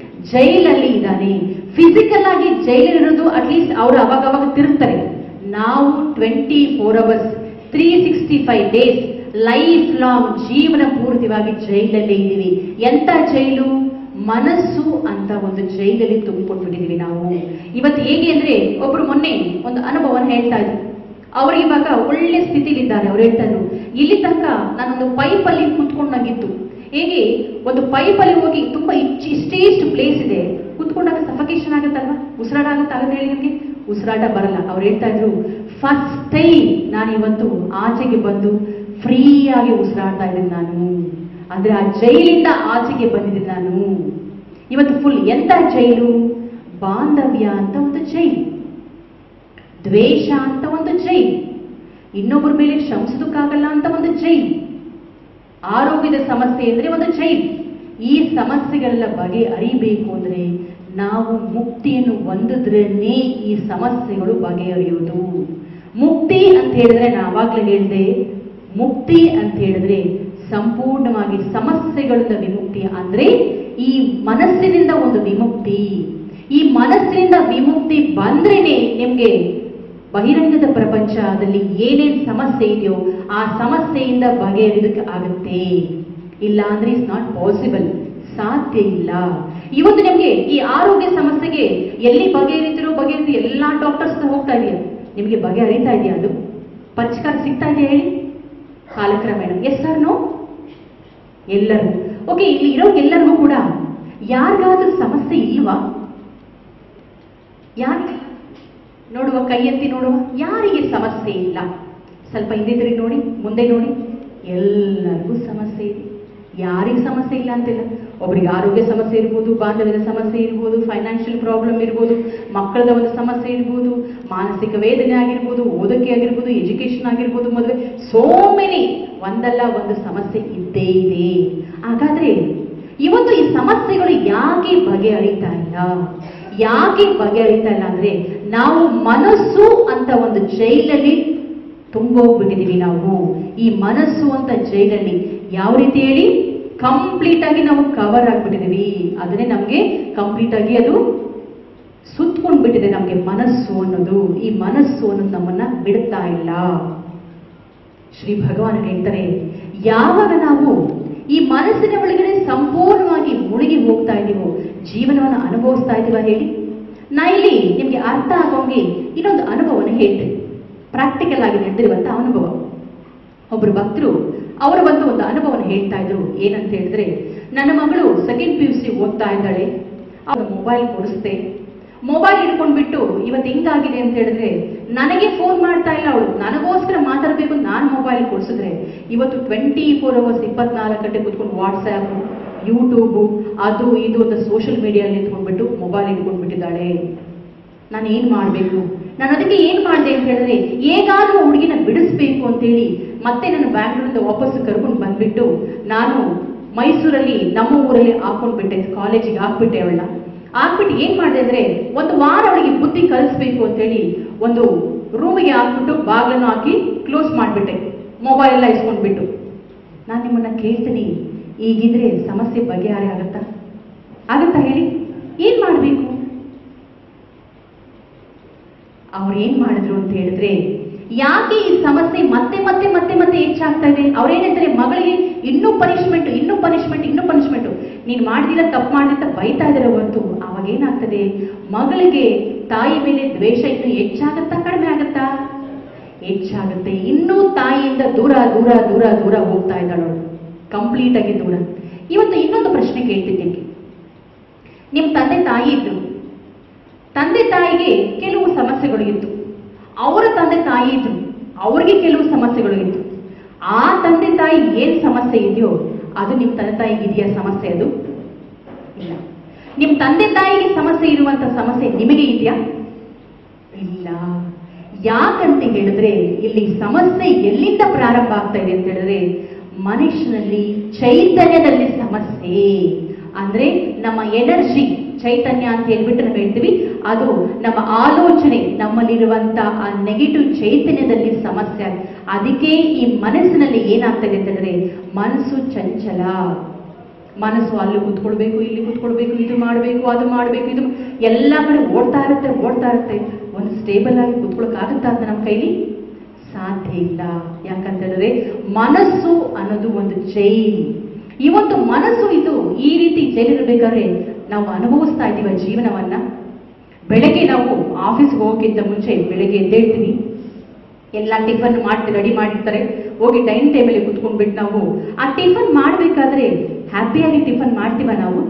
ಜೈಲಲ್ಲಿ ಇದ್ದಾನೆ ಫಿಸಿಕಲ್ ಆಗಿ ಜೈಲಿರೋದು ಅಟ್ಲೀಸ್ಟ್ ಅವರು ಅವಾಗ ಅವಾಗ ತಿರುಗ್ತಾರೆ ನಾವು twenty four hours three sixty five days life long ಜೀವನ ಪೂರ್ತಿವಾಗಿ ಜೈಲಲ್ಲೇ ಇದ್ದೀವಿ ಎಂತ ಜೈಲು ಮನಸ್ಸು ಅಂತ ಒಂದು ಜೈಲಲ್ಲಿ ತುಂಬಿಕೊಟ್ಬಿಟ್ಟಿದೀವಿ ನಾವು ಇವತ್ತು ಹೇಗೆ ಅಂದ್ರೆ ಒಬ್ರು ಮೊನ್ನೆ ಒಂದು ಅನುಭವನ ಹೇಳ್ತಾ ಇದ್ರು ಅವ್ರು ಇವಾಗ ಒಳ್ಳೆ ಸ್ಥಿತಿಲಿದ್ದಾರೆ ಅವ್ರು ಹೇಳ್ತಾ ಇದ್ರು ಇಲ್ಲಿ ತನಕ ನಾನೊಂದು ಪೈಪಲ್ಲಿ ಕುತ್ಕೊಂಡಾಗಿತ್ತು ಹೇಗೆ ಒಂದು ಪೈಪಲ್ಲಿ ಹೋಗಿ ತುಂಬಾ ಇಚ್ ಇಷ್ಟೇ ಇಷ್ಟು ಪ್ಲೇಸ್ ಇದೆ ಕುತ್ಕೊಂಡಾಗ ಸಫಕೇಶನ್ ಆಗುತ್ತಲ್ವಾ ಉಸಿರಾಟ ಆಗುತ್ತೆ ಆಗುತ್ತೆ ಹೇಳಿ ನಿಮಗೆ ಉಸಿರಾಟ ಬರಲ್ಲ ಅವ್ರು ಹೇಳ್ತಾ ಇದ್ರು ಫಸ್ಟ್ ಟೈಮ್ ನಾನು ಇವತ್ತು ಆಚೆಗೆ ಬಂದು ಫ್ರೀ ಆಗಿ ಉಸಿರಾಡ್ತಾ ಇದ್ದೀನಿ ನಾನು ಅಂದ್ರೆ ಆ ಜೈಲಿಂದ ಆಚೆಗೆ ಬಂದಿದ್ದೀನಿ ನಾನು ಇವತ್ತು ಫುಲ್ ಎಂತ ಜೈಲು ಬಾಂಧವ್ಯ ಅಂತ ಒಂದು ಜೈಲು ದ್ವೇಷ ಅಂತ ಒಂದು ಜೈಲು ಇನ್ನೊಬ್ಬರ ಮೇಲೆ ಶ್ರಮಿಸೋದಕ್ಕಾಗಲ್ಲ ಅಂತ ಒಂದು ಜೈಲು ಆರೋಗ್ಯದ ಸಮಸ್ಯೆ ಅಂದ್ರೆ ಒಂದು ಜೈಲು ಈ ಸಮಸ್ಯೆಗಳೆಲ್ಲ ಬಗೆ ಅರಿಬೇಕು ಅಂದ್ರೆ ನಾವು ಮುಕ್ತಿಯನ್ನು ಹೊಂದಿದ್ರೇನೆ ಈ ಸಮಸ್ಯೆಗಳು ಬಗೆಹರಿಯೋದು ಮುಕ್ತಿ ಅಂತ ಹೇಳಿದ್ರೆ ನಾನು ಆವಾಗಲೇ ಹೇಳಿದೆ ಮುಕ್ತಿ ಅಂತ ಹೇಳಿದ್ರೆ ಸಂಪೂರ್ಣವಾಗಿ ಸಮಸ್ಯೆಗಳಿಂದ ವಿಮುಕ್ತಿ ಅಂದ್ರೆ ಈ ಮನಸ್ಸಿನಿಂದ ಒಂದು ವಿಮುಕ್ತಿ ಈ ಮನಸ್ಸಿನಿಂದ ವಿಮುಕ್ತಿ ಬಂದ್ರೇನೆ ನಿಮ್ಗೆ ಬಹಿರಂಗದ ಪ್ರಪಂಚದಲ್ಲಿ ಏನೇನ್ ಸಮಸ್ಯೆ ಇದೆಯೋ ಆ ಸಮಸ್ಯೆಯಿಂದ ಬಗೆಹರಿದಕ್ಕೆ ಆಗುತ್ತೆ ಇಲ್ಲ ಅಂದ್ರೆ ಇಟ್ಸ್ ನಾಟ್ ಪಾಸಿಬಲ್ ಸಾಧ್ಯ ಇಲ್ಲ ಇವತ್ತು ನಿಮ್ಗೆ ಈ ಆರೋಗ್ಯ ಸಮಸ್ಯೆಗೆ ಎಲ್ಲಿ ಬಗೆಹರಿತಿರೋ ಬಗೆಹರಿಸಿ ಎಲ್ಲಾ ಡಾಕ್ಟರ್ಸ್ ಹೋಗ್ತಾ ಇದೆಯಾ ನಿಮಗೆ ಬಗೆಹರಿತಾ ಇದೆಯಾ ಅದು ಪರಿಷ್ಕಾರ ಸಿಗ್ತಾ ಇದೆಯಾ ಹೇಳಿ ಕಾಲಕ್ರಮೇಣ ಎಸ್ ಸರ್ ನೋ ಎಲ್ಲರೂ ಓಕೆ ಇಲ್ಲಿ ಇರೋ ಎಲ್ಲರಿಗೂ ಕೂಡ ಯಾರಿಗಾದ್ರೂ ಸಮಸ್ಯೆ ಇಲ್ವಾ ಯಾಕೆ ನೋಡುವ ಕೈ ಎತ್ತಿ ನೋಡುವ ಯಾರಿಗೆ ಸಮಸ್ಯೆ ಇಲ್ಲ ಸ್ವಲ್ಪ ಹಿಂದೆ ತಿರುಗಿ ನೋಡಿ ಮುಂದೆ ನೋಡಿ ಎಲ್ಲರಿಗೂ ಸಮಸ್ಯೆ ಇದೆ ಯಾರಿಗೆ ಸಮಸ್ಯೆ ಇಲ್ಲ ಅಂತಿಲ್ಲ ಒಬ್ರಿಗೆ ಆರೋಗ್ಯ ಸಮಸ್ಯೆ ಇರ್ಬೋದು ಬಾಂಧವ್ಯದ ಸಮಸ್ಯೆ ಇರ್ಬೋದು ಫೈನಾನ್ಷಿಯಲ್ ಪ್ರಾಬ್ಲಮ್ ಇರ್ಬೋದು ಮಕ್ಕಳದ ಒಂದು ಸಮಸ್ಯೆ ಇರ್ಬೋದು ಮಾನಸಿಕ ವೇದನೆ ಆಗಿರ್ಬೋದು ಓದಕ್ಕೆ ಆಗಿರ್ಬೋದು ಎಜುಕೇಶನ್ ಆಗಿರ್ಬೋದು ಮದುವೆ ಸೋ ಮೆನಿ ಒಂದಲ್ಲ ಒಂದು ಸಮಸ್ಯೆ ಇದ್ದೇ ಇದೆ ಹಾಗಾದ್ರೆ ಇವತ್ತು ಈ ಸಮಸ್ಯೆಗಳು ಯಾಕೆ ಬಗೆಹರಿತಾ ಇಲ್ಲ ಯಾಕೆ ಬಗೆಹರಿತಾ ಇಲ್ಲ ಅಂದ್ರೆ ನಾವು ಮನಸ್ಸು ಅಂತ ಒಂದು ಜೈಲಲ್ಲಿ ತುಂಬೋಗ್ಬಿಟ್ಟಿದೀವಿ ನಾವು ಈ ಮನಸ್ಸು ಅಂತ ಜೈಲಲ್ಲಿ ಯಾವ ರೀತಿ ಹೇಳಿ ಕಂಪ್ಲೀಟ್ ಆಗಿ ನಾವು ಕವರ್ ಆಗ್ಬಿಟ್ಟಿದೀವಿ ಅದನ್ನೇ ನಮಗೆ ಕಂಪ್ಲೀಟ್ ಆಗಿ ಅದು ಸುತ್ಕೊಂಡ್ ಬಿಟ್ಟಿದೆ ನಮಗೆ ಮನಸ್ಸು ಅನ್ನೋದು ಈ ಮನಸ್ಸು ಅನ್ನೋದು ನಮ್ಮನ್ನ ಬಿಡುತ್ತಾ ಇಲ್ಲ ಶ್ರೀ ಭಗವಾನ್ ಹೇಳ್ತಾರೆ ಯಾವಾಗ ನಾವು ಈ ಮನಸ್ಸಿನ ಒಳಗಡೆ ಸಂಪೂರ್ಣವಾಗಿ ಮುಳುಗಿ ಹೋಗ್ತಾ ಇದ್ದೀವೋ ಜೀವನವನ್ನು ಅನುಭವಿಸ್ತಾ ಇದೀವ ಹೇಳಿ ನಾ ಇಲ್ಲಿ ನಿಮ್ಗೆ ಅರ್ಥ ಆಗೋಂಗೆ ಇನ್ನೊಂದು ಅನುಭವನ ಹೇಳ್ತೇನೆ ಪ್ರಾಕ್ಟಿಕಲ್ ಆಗಿ ನಡೆದಿರುವಂತ ಅನುಭವ ಒಬ್ರು ಭಕ್ತರು ಅವರು ಬಂದು ಒಂದು ಅನುಭವನ ಹೇಳ್ತಾ ಇದ್ರು ಏನಂತ ಹೇಳಿದ್ರೆ ನನ್ನ ಮಗಳು ಸೆಕೆಂಡ್ ಪಿ ಯು ಸಿ ಓದ್ತಾ ಇದ್ದಾಳೆ ಅವಳು ಮೊಬೈಲ್ ಕೊಡಿಸ್ದೆ ಮೊಬೈಲ್ ಹಿಡ್ಕೊಂಡ್ಬಿಟ್ಟು ಇವತ್ತು ಹಿಂಗಾಗಿದೆ ಅಂತ ಹೇಳಿದ್ರೆ ನನಗೆ ಫೋನ್ ಮಾಡ್ತಾ ಇಲ್ಲ ಅವಳು ನನಗೋಸ್ಕರ ಮಾತಾಡಬೇಕು ನಾನು ಮೊಬೈಲ್ ಕೊಡಿಸಿದ್ರೆ ಇವತ್ತು ಟ್ವೆಂಟಿ ಫೋರ್ ಅವರ್ಸ್ ಇಪ್ಪತ್ನಾಲ್ಕು ಗಂಟೆ ಕೂತ್ಕೊಂಡು ವಾಟ್ಸ್ಆ್ಯಪ್ ಯೂಟ್ಯೂಬು ಅದು ಇದು ಅಂತ ಸೋಷಿಯಲ್ ಮೀಡಿಯಲ್ಲಿ ನಿಂತ್ಕೊಂಡ್ಬಿಟ್ಟು ಮೊಬೈಲ್ ಹಿಡ್ಕೊಂಡ್ಬಿಟ್ಟಿದ್ದಾಳೆ ನಾನು ಏನ್ ಮಾಡಬೇಕು ನಾನು ಅದಕ್ಕೆ ಏನ್ ಮಾಡಿದೆ ಅಂತ ಹೇಳಿದ್ರೆ ಹೇಗಾದ್ರೂ ಹುಡುಗಿನ ಬಿಡಿಸ್ಬೇಕು ಅಂತೇಳಿ ಮತ್ತೆ ನಾನು ಬ್ಯಾಂಗ್ಳೂರಿಂದ ವಾಪಸ್ ಕರ್ಕೊಂಡು ಬಂದ್ಬಿಟ್ಟು ನಾನು ಮೈಸೂರಲ್ಲಿ ನಮ್ಮ ಊರಲ್ಲಿ ಹಾಕೊಂಡ್ಬಿಟ್ಟೆ ಕಾಲೇಜಿಗೆ ಹಾಕ್ಬಿಟ್ಟೆ ಅವಳನ್ನ ಹಾಕ್ಬಿಟ್ಟು ಏನ್ ಮಾಡಿದೆ ಅಂದ್ರೆ ಒಂದು ವಾರ ಅವಳಿಗೆ ಬುದ್ಧಿ ಕಲಿಸ್ಬೇಕು ಅಂತೇಳಿ ಒಂದು ರೂಮಿಗೆ ಹಾಕ್ಬಿಟ್ಟು ಬಾಗಿಲನ್ನು ಹಾಕಿ ಕ್ಲೋಸ್ ಮಾಡಿಬಿಟ್ಟೆ ಮೊಬೈಲ್ ಎಲ್ಲ ಇಸ್ಕೊಂಡ್ಬಿಟ್ಟು ನಾನು ನಿಮ್ಮನ್ನ ಕೇಳ್ತೀನಿ ಈಗಿದ್ರೆ ಸಮಸ್ಯೆ ಬಗೆಹರಿ ಆಗತ್ತಾ ಆಗತ್ತಾ ಹೇಳಿ ಏನ್ ಮಾಡಬೇಕು ಅವ್ರು ಏನ್ ಮಾಡಿದ್ರು ಅಂತ ಹೇಳಿದ್ರೆ ಯಾಕೆ ಈ ಸಮಸ್ಯೆ ಮತ್ತೆ ಮತ್ತೆ ಮತ್ತೆ ಮತ್ತೆ ಹೆಚ್ಚಾಗ್ತಾ ಇದೆ ಅವ್ರೇನಂತಾರೆ ಮಗಳಿಗೆ ಇನ್ನೂ ಪನಿಷ್ಮೆಂಟ್ ಇನ್ನೂ ಪನಿಷ್ಮೆಂಟ್ ಇನ್ನೂ ಪನಿಷ್ಮೆಂಟ್ ನೀನ್ ಮಾಡಿದಿಲ್ಲ ತಪ್ಪು ಮಾಡಿದ ಬೈತಾ ಇದಾರೆ ಹೊರತು ಅವಾಗ ಏನಾಗ್ತದೆ ಮಗಳಿಗೆ ತಾಯಿ ಮೇಲೆ ದ್ವೇಷ ಇನ್ನು ಹೆಚ್ಚಾಗತ್ತಾ ಕಡಿಮೆ ಆಗತ್ತಾ ಹೆಚ್ಚಾಗುತ್ತೆ ಇನ್ನೂ ತಾಯಿಯಿಂದ ದೂರ ದೂರ ದೂರ ದೂರ ಹೋಗ್ತಾ ಇದ್ದಾಳು ಕಂಪ್ಲೀಟ್ ಆಗಿ ದೂರ ಇವತ್ತು ಇನ್ನೊಂದು ಪ್ರಶ್ನೆ ಕೇಳ್ತಿದ್ದೀನಿ ನಿಮ್ ತಂದೆ ತಾಯಿ ಇದ್ರು ತಂದೆ ತಾಯಿಗೆ ಕೆಲವು ಸಮಸ್ಯೆಗಳು ಇತ್ತು ಅವರ ತಂದೆ ತಾಯಿ ಇದ್ರು ಅವ್ರಿಗೆ ಕೆಲವು ಸಮಸ್ಯೆಗಳು ಇತ್ತು ಆ ತಂದೆ ತಾಯಿ ಏನ್ ಸಮಸ್ಯೆ ಇದೆಯೋ ಅದು ನಿಮ್ ತಂದೆ ತಾಯಿಗೆ ಇದೆಯಾ ಸಮಸ್ಯೆ ಅದು ಇಲ್ಲ ನಿಮ್ ತಂದೆ ತಾಯಿಗೆ ಸಮಸ್ಯೆ ಇರುವಂತ ಸಮಸ್ಯೆ ನಿಮಗೆ ಇದೆಯಾ ಇಲ್ಲ ಯಾಕಂತ ಹೇಳಿದ್ರೆ ಇಲ್ಲಿ ಸಮಸ್ಯೆ ಎಲ್ಲಿಂದ ಪ್ರಾರಂಭ ಆಗ್ತಾ ಇದೆ ಅಂತ ಹೇಳಿದ್ರೆ ಮನುಷ್ಯನಲ್ಲಿ ಚೈತನ್ಯದಲ್ಲಿ ಸಮಸ್ಯೆ ಅಂದ್ರೆ ನಮ್ಮ ಎನರ್ಜಿ ಚೈತನ್ಯ ಅಂತ ಹೇಳ್ಬಿಟ್ಟು ನಾವು ಹೇಳ್ತೀವಿ ಅದು ನಮ್ಮ ಆಲೋಚನೆ ನಮ್ಮಲ್ಲಿರುವಂತ ಆ ನೆಗೆಟಿವ್ ಚೈತನ್ಯದಲ್ಲಿ ಸಮಸ್ಯೆ ಆಗ್- ಅದಕ್ಕೆ ಈ ಮನಸ್ಸಿನಲ್ಲಿ ಏನಾಗ್ತದೆ ಅಂತ ಹೇಳಿದ್ರೆ ಮನಸ್ಸು ಚಂಚಲ ಮನಸ್ಸು ಅಲ್ಲಿ ಕೂತ್ಕೊಳ್ಬೇಕು ಇಲ್ಲಿ ಕೂತ್ಕೊಳ್ಬೇಕು ಇದು ಮಾಡಬೇಕು ಅದು ಮಾಡಬೇಕು ಇದು ಎಲ್ಲ ಕಡೆ ಓಡ್ತಾ ಇರುತ್ತೆ ಓಡ್ತಾ ಇರುತ್ತೆ ಒಂದು ಸ್ಟೇಬಲ್ ಆಗಿ ಕೂತ್ಕೊಳ್ಳೋಕ್ಕಾಗುತ್ತಾ ಅಂತ ನಮ್ಮ ಕೈಲಿ ಸಾಧ್ಯ ಇಲ್ಲ ಯಾಕಂತ ಹೇಳಿದ್ರೆ ಮನಸ್ಸು ಅನ್ನೋದು ಒಂದು ಜೈಲ್ ಇವತ್ತು ಮನಸ್ಸು ಇದು ಈ ರೀತಿ ಜೈಲಿರಬೇಕಾದ್ರೆ ನಾವು ಅನುಭವಿಸ್ತಾ ಇದ್ದೀವ ಜೀವನವನ್ನ ಬೆಳಗ್ಗೆ ನಾವು ಆಫೀಸ್ಗೆ ಹೋಗೋಕ್ಕಿಂತ ಮುಂಚೆ ಬೆಳಗ್ಗೆ ಎದ್ದೇಳ್ತೀವಿ ಎಲ್ಲ ಟಿಫನ್ ಮಾಡಿ ರೆಡಿ ಮಾಡಿರ್ತಾರೆ ಹೋಗಿ ಡೈನಿಂಗ್ ಟೇಬಲ್ ಕುತ್ಕೊಂಡ್ಬಿಟ್ಟು ನಾವು ಆ ಟಿಫನ್ ಮಾಡಬೇಕಾದ್ರೆ ಹ್ಯಾಪಿಯಾಗಿ ಟಿಫನ್ ಮಾಡ್ತೀವ ನಾವು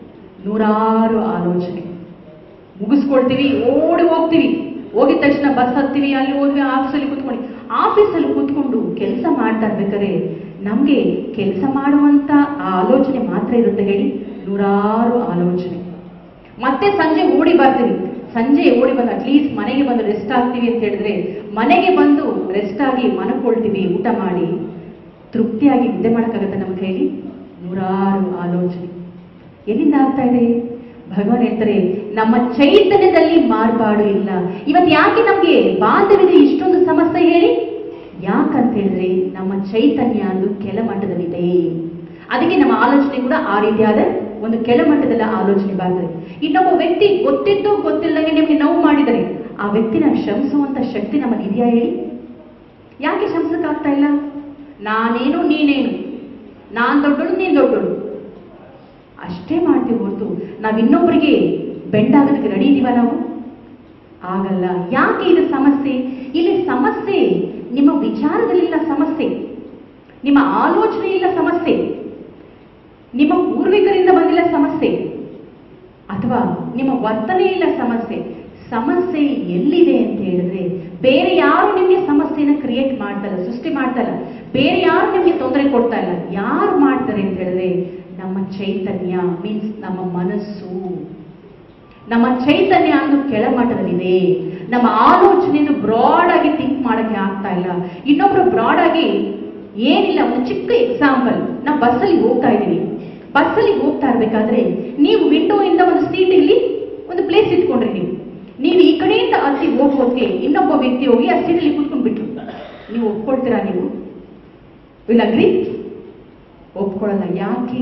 ನೂರಾರು ಆಲೋಚನೆ ಮುಗಿಸ್ಕೊಳ್ತೀವಿ ಓಡಿ ಹೋಗ್ತೀವಿ ಹೋಗಿದ ತಕ್ಷಣ ಬಸ್ ಹತ್ತೀವಿ ಅಲ್ಲಿ ಹೋಗಿ ಆಫೀಸಲ್ಲಿ ಕೂತ್ಕೊಂಡು ಆಫೀಸಲ್ಲಿ ಕೂತ್ಕೊಂಡು ಕೆಲಸ ಮಾಡ್ತಾ ಇರ್ಬೇಕಾದ್ರೆ ನಮಗೆ ಕೆಲಸ ಮಾಡುವಂತ ಆ ಆಲೋಚನೆ ಮಾತ್ರ ಇರುತ್ತೆ ಹೇಳಿ ನೂರಾರು ಆಲೋಚನೆ ಮತ್ತೆ ಸಂಜೆ ಓಡಿ ಬರ್ತೀವಿ ಸಂಜೆ ಓಡಿ ಬಂದು ಅಟ್ಲೀಸ್ಟ್ ಮನೆಗೆ ಬಂದು ರೆಸ್ಟ್ ಆಗ್ತೀವಿ ಅಂತ ಹೇಳಿದ್ರೆ ಮನೆಗೆ ಬಂದು ರೆಸ್ಟ್ ಆಗಿ ಮನಕೊಳ್ತೀವಿ ಊಟ ಮಾಡಿ ತೃಪ್ತಿಯಾಗಿ ನಿದ್ದೆ ಮಾಡೋಕ್ಕಾಗತ್ತೆ ನಮ್ಮ ಕೈಲಿ ನೂರಾರು ಆಲೋಚನೆ ಎಲ್ಲಿಂದ ಆಗ್ತಾ ಇದೆ ಭಗವಾನ್ ಹೇಳ್ತಾರೆ ನಮ್ಮ ಚೈತನ್ಯದಲ್ಲಿ ಮಾರ್ಪಾಡು ಇಲ್ಲ ಇವತ್ತು ಯಾಕೆ ನಮಗೆ ಬಾಂಧವ್ಯದ ಇಷ್ಟೊಂದು ಸಮಸ್ಯೆ ಹೇಳಿ ಯಾಕಂತ ಹೇಳಿದ್ರೆ ನಮ್ಮ ಚೈತನ್ಯ ಅದು ಕೆಳಮಟ್ಟದಲ್ಲಿದೆ ಅದಕ್ಕೆ ನಮ್ಮ ಆಲೋಚನೆ ಕೂಡ ಆ ರೀತಿಯಾದ ಒಂದು ಕೆಳಮಟ್ಟದ ಆಲೋಚನೆ ಬರ್ತದೆ ಇನ್ನೊಬ್ಬ ವ್ಯಕ್ತಿ ಗೊತ್ತಿದ್ದು ಗೊತ್ತಿಲ್ಲದಂಗೆ ನಿಮಗೆ ನೋವು ಮಾಡಿದರೆ ಆ ವ್ಯಕ್ತಿನ ಶ್ರಮಿಸುವಂತ ಶಕ್ತಿ ನಮ್ಮಲ್ಲಿ ಇದೆಯಾ ಹೇಳಿ ಯಾಕೆ ಶ್ರಮಿಸಕ್ಕಾಗ್ತಾ ಇಲ್ಲ ನಾನೇನು ನೀನೇನು ನಾನ್ ದೊಡ್ಡಳು ನೀನ್ ದೊಡ್ಡಳು ಅಷ್ಟೇ ಮಾಡ್ತೀವಿ ಹೊರತು ನಾವು ಇನ್ನೊಬ್ಬರಿಗೆ ಬೆಂಡಾಗೋದಕ್ಕೆ ರೆಡಿ ಇದೀವ ನಾವು ಆಗಲ್ಲ ಯಾಕೆ ಇದು ಸಮಸ್ಯೆ ಇಲ್ಲಿ ಸಮಸ್ಯೆ ನಿಮ್ಮ ವಿಚಾರದಲ್ಲಿಲ್ಲ ಸಮಸ್ಯೆ ನಿಮ್ಮ ಆಲೋಚನೆಯಿಲ್ಲ ಸಮಸ್ಯೆ ನಿಮ್ಮ ಪೂರ್ವಿಕರಿಂದ ಬಂದಿಲ್ಲ ಸಮಸ್ಯೆ ಅಥವಾ ನಿಮ್ಮ ವರ್ತನೆಯಿಲ್ಲ ಸಮಸ್ಯೆ ಸಮಸ್ಯೆ ಎಲ್ಲಿದೆ ಅಂತ ಹೇಳಿದ್ರೆ ಬೇರೆ ಯಾರು ನಿಮಗೆ ಸಮಸ್ಯೆನ ಕ್ರಿಯೇಟ್ ಮಾಡ್ತಾ ಇಲ್ಲ ಸೃಷ್ಟಿ ಮಾಡ್ತಾ ಇಲ್ಲ ಬೇರೆ ಯಾರು ನಿಮಗೆ ತೊಂದರೆ ಕೊಡ್ತಾ ಇಲ್ಲ ಯಾರು ಮಾಡ್ತಾರೆ ಅಂತ ಹೇಳಿದ್ರೆ ನಮ್ಮ ಚೈತನ್ಯ ಮೀನ್ಸ್ ನಮ್ಮ ಮನಸ್ಸು ನಮ್ಮ ಚೈತನ್ಯ ಅಂದು ಕೆಳಮಟ್ಟದಲ್ಲಿದೆ ನಮ್ಮ ಆಲೋಚನೆಯನ್ನು ಬ್ರಾಡ್ ಆಗಿ ಥಿಂಕ್ ಮಾಡಕ್ಕೆ ಆಗ್ತಾ ಇಲ್ಲ ಇನ್ನೊಬ್ರು ಬ್ರಾಡ್ ಆಗಿ ಏನಿಲ್ಲ ಒಂದು ಚಿಕ್ಕ ಎಕ್ಸಾಂಪಲ್ ನಾವು ಬಸ್ಸಲ್ಲಿ ಹೋಗ್ತಾ ಇದ್ದೀವಿ ಬಸ್ಸಲ್ಲಿ ಹೋಗ್ತಾ ಇರ್ಬೇಕಾದ್ರೆ ನೀವು ವಿಂಡೋ ಇಂದ ಒಂದು ಸೀಟ್ ಇಲ್ಲಿ ಒಂದು ಪ್ಲೇಸ್ ಇಟ್ಕೊಂಡ್ರಿ ನೀವು ನೀವು ಈ ಕಡೆಯಿಂದ ಹತ್ತಿ ಹೋಗೋದಕ್ಕೆ ಇನ್ನೊಬ್ಬ ವ್ಯಕ್ತಿ ಹೋಗಿ ಆ ಸೀಟಲ್ಲಿ ಕೂತ್ಕೊಂಡ್ಬಿಟ್ರು ನೀವು ಒಪ್ಕೊಳ್ತೀರಾ ನೀವು ವಿಲ್ ಅಗ್ರಿ ಒಪ್ಕೊಳ್ಳಲ್ಲ ಯಾಕೆ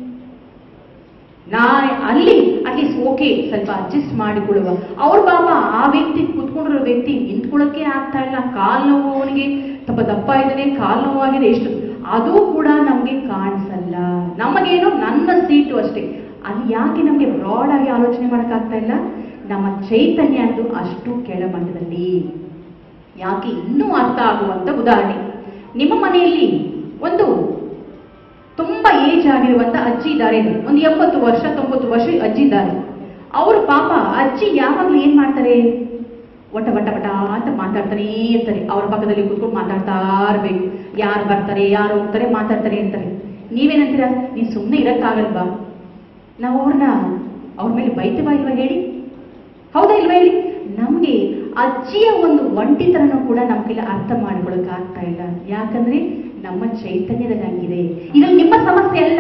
ನಾ ಅಲ್ಲಿ ಅಟ್ಲೀಸ್ಟ್ ಓಕೆ ಸ್ವಲ್ಪ ಅಡ್ಜಸ್ಟ್ ಮಾಡಿಕೊಳ್ಳುವ ಅವ್ರ ಪಾಪ ಆ ವ್ಯಕ್ತಿ ಕುತ್ಕೊಂಡಿರೋ ವ್ಯಕ್ತಿ ನಿಂತ್ಕೊಳ್ಳೋಕೆ ಆಗ್ತಾ ಇಲ್ಲ ಕಾಲ್ ನೋವು ಅವನಿಗೆ ಸ್ವಲ್ಪ ದಪ್ಪ ಇದ್ದಾನೆ ಕಾಲ್ ನೋವಾಗಿದೆ ಎಷ್ಟು ಅದು ಕೂಡ ನಮಗೆ ಕಾಣಿಸಲ್ಲ ನಮಗೇನು ನನ್ನ ಸೀಟು ಅಷ್ಟೇ ಅದು ಯಾಕೆ ನಮಗೆ ಬ್ರಾಡ್ ಆಗಿ ಆಲೋಚನೆ ಮಾಡೋಕ್ಕಾಗ್ತಾ ಇಲ್ಲ ನಮ್ಮ ಚೈತನ್ಯ ಅದು ಅಷ್ಟು ಕೆಳಮಟ್ಟದಲ್ಲಿ ಯಾಕೆ ಇನ್ನೂ ಅರ್ಥ ಆಗುವಂತ ಉದಾಹರಣೆ ನಿಮ್ಮ ಮನೆಯಲ್ಲಿ ಒಂದು ತುಂಬಾ ಏಜ್ ಆಗಿರುವಂತ ಅಜ್ಜಿ ಇದ್ದಾರೆ ಒಂದು ಎಂಬತ್ತು ವರ್ಷ ತೊಂಬತ್ತು ವರ್ಷ ಅಜ್ಜಿ ಇದ್ದಾರೆ ಅವರು ಪಾಪ ಅಜ್ಜಿ ಯಾವಾಗ್ಲೂ ಏನ್ ಮಾಡ್ತಾರೆ ಒಟ ಬಟ ಬಟ ಅಂತ ಮಾತಾಡ್ತಾನೇ ಇರ್ತಾರೆ ಅವ್ರ ಪಕ್ಕದಲ್ಲಿ ಕೂತ್ಕೊಂಡು ಮಾತಾಡ್ತಾ ಇರ್ಬೇಕು ಯಾರು ಬರ್ತಾರೆ ಯಾರು ಹೋಗ್ತಾರೆ ಮಾತಾಡ್ತಾರೆ ಅಂತಾರೆ ನೀವೇನಂತೀರಾ ನೀನ್ ಸುಮ್ಮನೆ ಇರಕ್ಕಾಗಲ್ವಾ ನಾವು ಅವ್ರನ್ನ ಅವ್ರ ಮೇಲೆ ಬೈತವಾ ಇಲ್ವಾ ಹೇಳಿ ಹೌದಾ ಇಲ್ವಾ ಹೇಳಿ ನಮಗೆ ಅಜ್ಜಿಯ ಒಂದು ಒಂಟಿತನೂ ಕೂಡ ನಮ್ಮ ಕೈಲಿ ಅರ್ಥ ಮಾಡ್ಕೊಳಕ್ ಆಗ್ತಾ ಇಲ್ಲ ಯಾಕಂದ್ರೆ ನಮ್ಮ ಚೈತನ್ಯದಲ್ಲಿ ಹಂಗಿದೆ ಇದು ನಿಮ್ಮ ಸಮಸ್ಯೆ ಅಲ್ಲ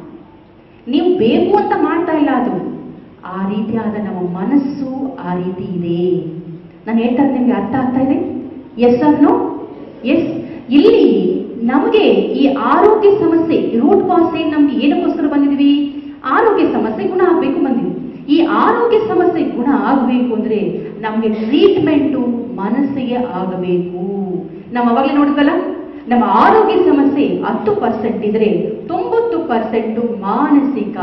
ನೀವು ಬೇಕು ಅಂತ ಮಾಡ್ತಾ ಇಲ್ಲ ಅದು ಆ ರೀತಿಯಾದ ನಮ್ಮ ಮನಸ್ಸು ಆ ರೀತಿ ಇದೆ ನಾನು ಹೇಳ್ತಾ ಇರೋದು ನಿಮ್ಗೆ ಅರ್ಥ ಆಗ್ತಾ ಇದೆ ಎಸ್ ಅನ್ನೋ ಎಸ್ ಇಲ್ಲಿ ನಮಗೆ ಈ ಆರೋಗ್ಯ ಸಮಸ್ಯೆ ರೂಟ್ ಕಾಸ್ ಏನ್ ನಮ್ಗೆ ಏನಕ್ಕೋಸ್ಕರ ಬಂದಿದ್ವಿ ಆರೋಗ್ಯ ಸಮಸ್ಯೆ ಗುಣ ಆಗ್ಬೇಕು ಬಂದಿದ್ವಿ ಈ ಆರೋಗ್ಯ ಸಮಸ್ಯೆ ಗುಣ ಆಗಬೇಕು ಅಂದ್ರೆ ನಮಗೆ ಟ್ರೀಟ್ಮೆಂಟು ಮನಸ್ಸಿಗೆ ಆಗಬೇಕು ನಾವು ಅವಾಗಲೇ ನೋಡಿದ್ವಲ್ಲ ನಮ್ಮ ಆರೋಗ್ಯ ಸಮಸ್ಯೆ ಹತ್ತು ಪರ್ಸೆಂಟ್ ಇದ್ರೆ ತೊಂಬತ್ತು ಪರ್ಸೆಂಟ್ ಮಾನಸಿಕ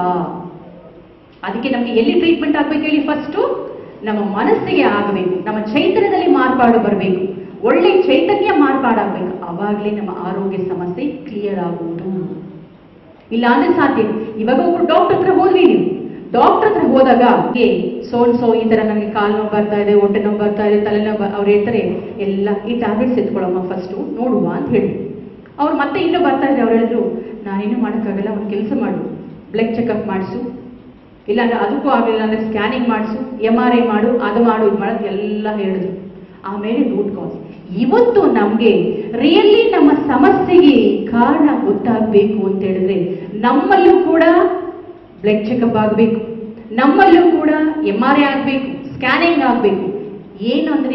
ಅದಕ್ಕೆ ನಮಗೆ ಎಲ್ಲಿ ಟ್ರೀಟ್ಮೆಂಟ್ ಆಗ್ಬೇಕು ಹೇಳಿ ಫಸ್ಟು ನಮ್ಮ ಮನಸ್ಸಿಗೆ ಆಗಬೇಕು ನಮ್ಮ ಚೈತನ್ಯದಲ್ಲಿ ಮಾರ್ಪಾಡು ಬರಬೇಕು ಒಳ್ಳೆ ಚೈತನ್ಯ ಮಾರ್ಪಾಡಾಗಬೇಕು ಅವಾಗಲೇ ನಮ್ಮ ಆರೋಗ್ಯ ಸಮಸ್ಯೆ ಕ್ಲಿಯರ್ ಆಗುವುದು ಇಲ್ಲ ಅಂದ್ರೆ ಸಾಧ್ಯ ಇವಾಗ ಒಬ್ರು ಡಾಕ್ಟರ್ ಹತ್ರ ಹೋದ್ವಿ ನೀವು ಡಾಕ್ಟರ್ ಹತ್ರ ಹೋದಾಗ ಏ ಸೋನ್ ಸೋ ಈ ತರ ನನಗೆ ಕಾಲು ನೋವು ಬರ್ತಾ ಇದೆ ಹೊಟ್ಟೆ ನೋವು ಬರ್ತಾ ಇದೆ ತಲೆನೋವು ಬ- ಅವ್ರು ಹೇಳ್ತಾರೆ ಎಲ್ಲ ಈ ಟ್ಯಾಬ್ಲೆಟ್ಸ್ ಎತ್ಕೊಳ್ಳಮ್ಮ ಫಸ್ಟು ನೋಡುವ ಅಂತ ಹೇಳಿ ಅವ್ರು ಮತ್ತೆ ಇನ್ನೂ ಬರ್ತಾ ಇದ್ರೆ ಅವ್ರು ಹೇಳಿದ್ರು ನಾನೇನು ಮಾಡೋಕ್ಕಾಗಲ್ಲ ಒಂದು ಕೆಲಸ ಮಾಡು ಬ್ಲಡ್ ಚೆಕಪ್ ಮಾಡಿಸು ಇಲ್ಲಾಂದ್ರೆ ಅದಕ್ಕೂ ಆಗಲಿಲ್ಲ ಅಂದ್ರೆ ಸ್ಕ್ಯಾನಿಂಗ್ ಮಾಡಿಸು ಎಮ್ ಆರ್ ಐ ಮಾಡು ಅದು ಮಾಡು ಇದು ಮಾಡೋದು ಎಲ್ಲ ಹೇಳಿದ್ರು ಆಮೇಲೆ ರೂಟ್ ಕಾಸ್ ಇವತ್ತು ನಮಗೆ ರಿಯಲಿ ನಮ್ಮ ಸಮಸ್ಯೆಗೆ ಕಾರಣ ಗೊತ್ತಾಗಬೇಕು ಅಂತ ಹೇಳಿದ್ರೆ ನಮ್ಮಲ್ಲೂ ಕೂಡ ಬ್ಲಡ್ ಚೆಕಪ್ ಆಗಬೇಕು ನಮ್ಮಲ್ಲೂ ಕೂಡ ಎಮ್ ಆರ್ ಐ ಆಗಬೇಕು ಸ್ಕ್ಯಾನಿಂಗ್ ಆಗಬೇಕು ಏನು ಅಂದ್ರೆ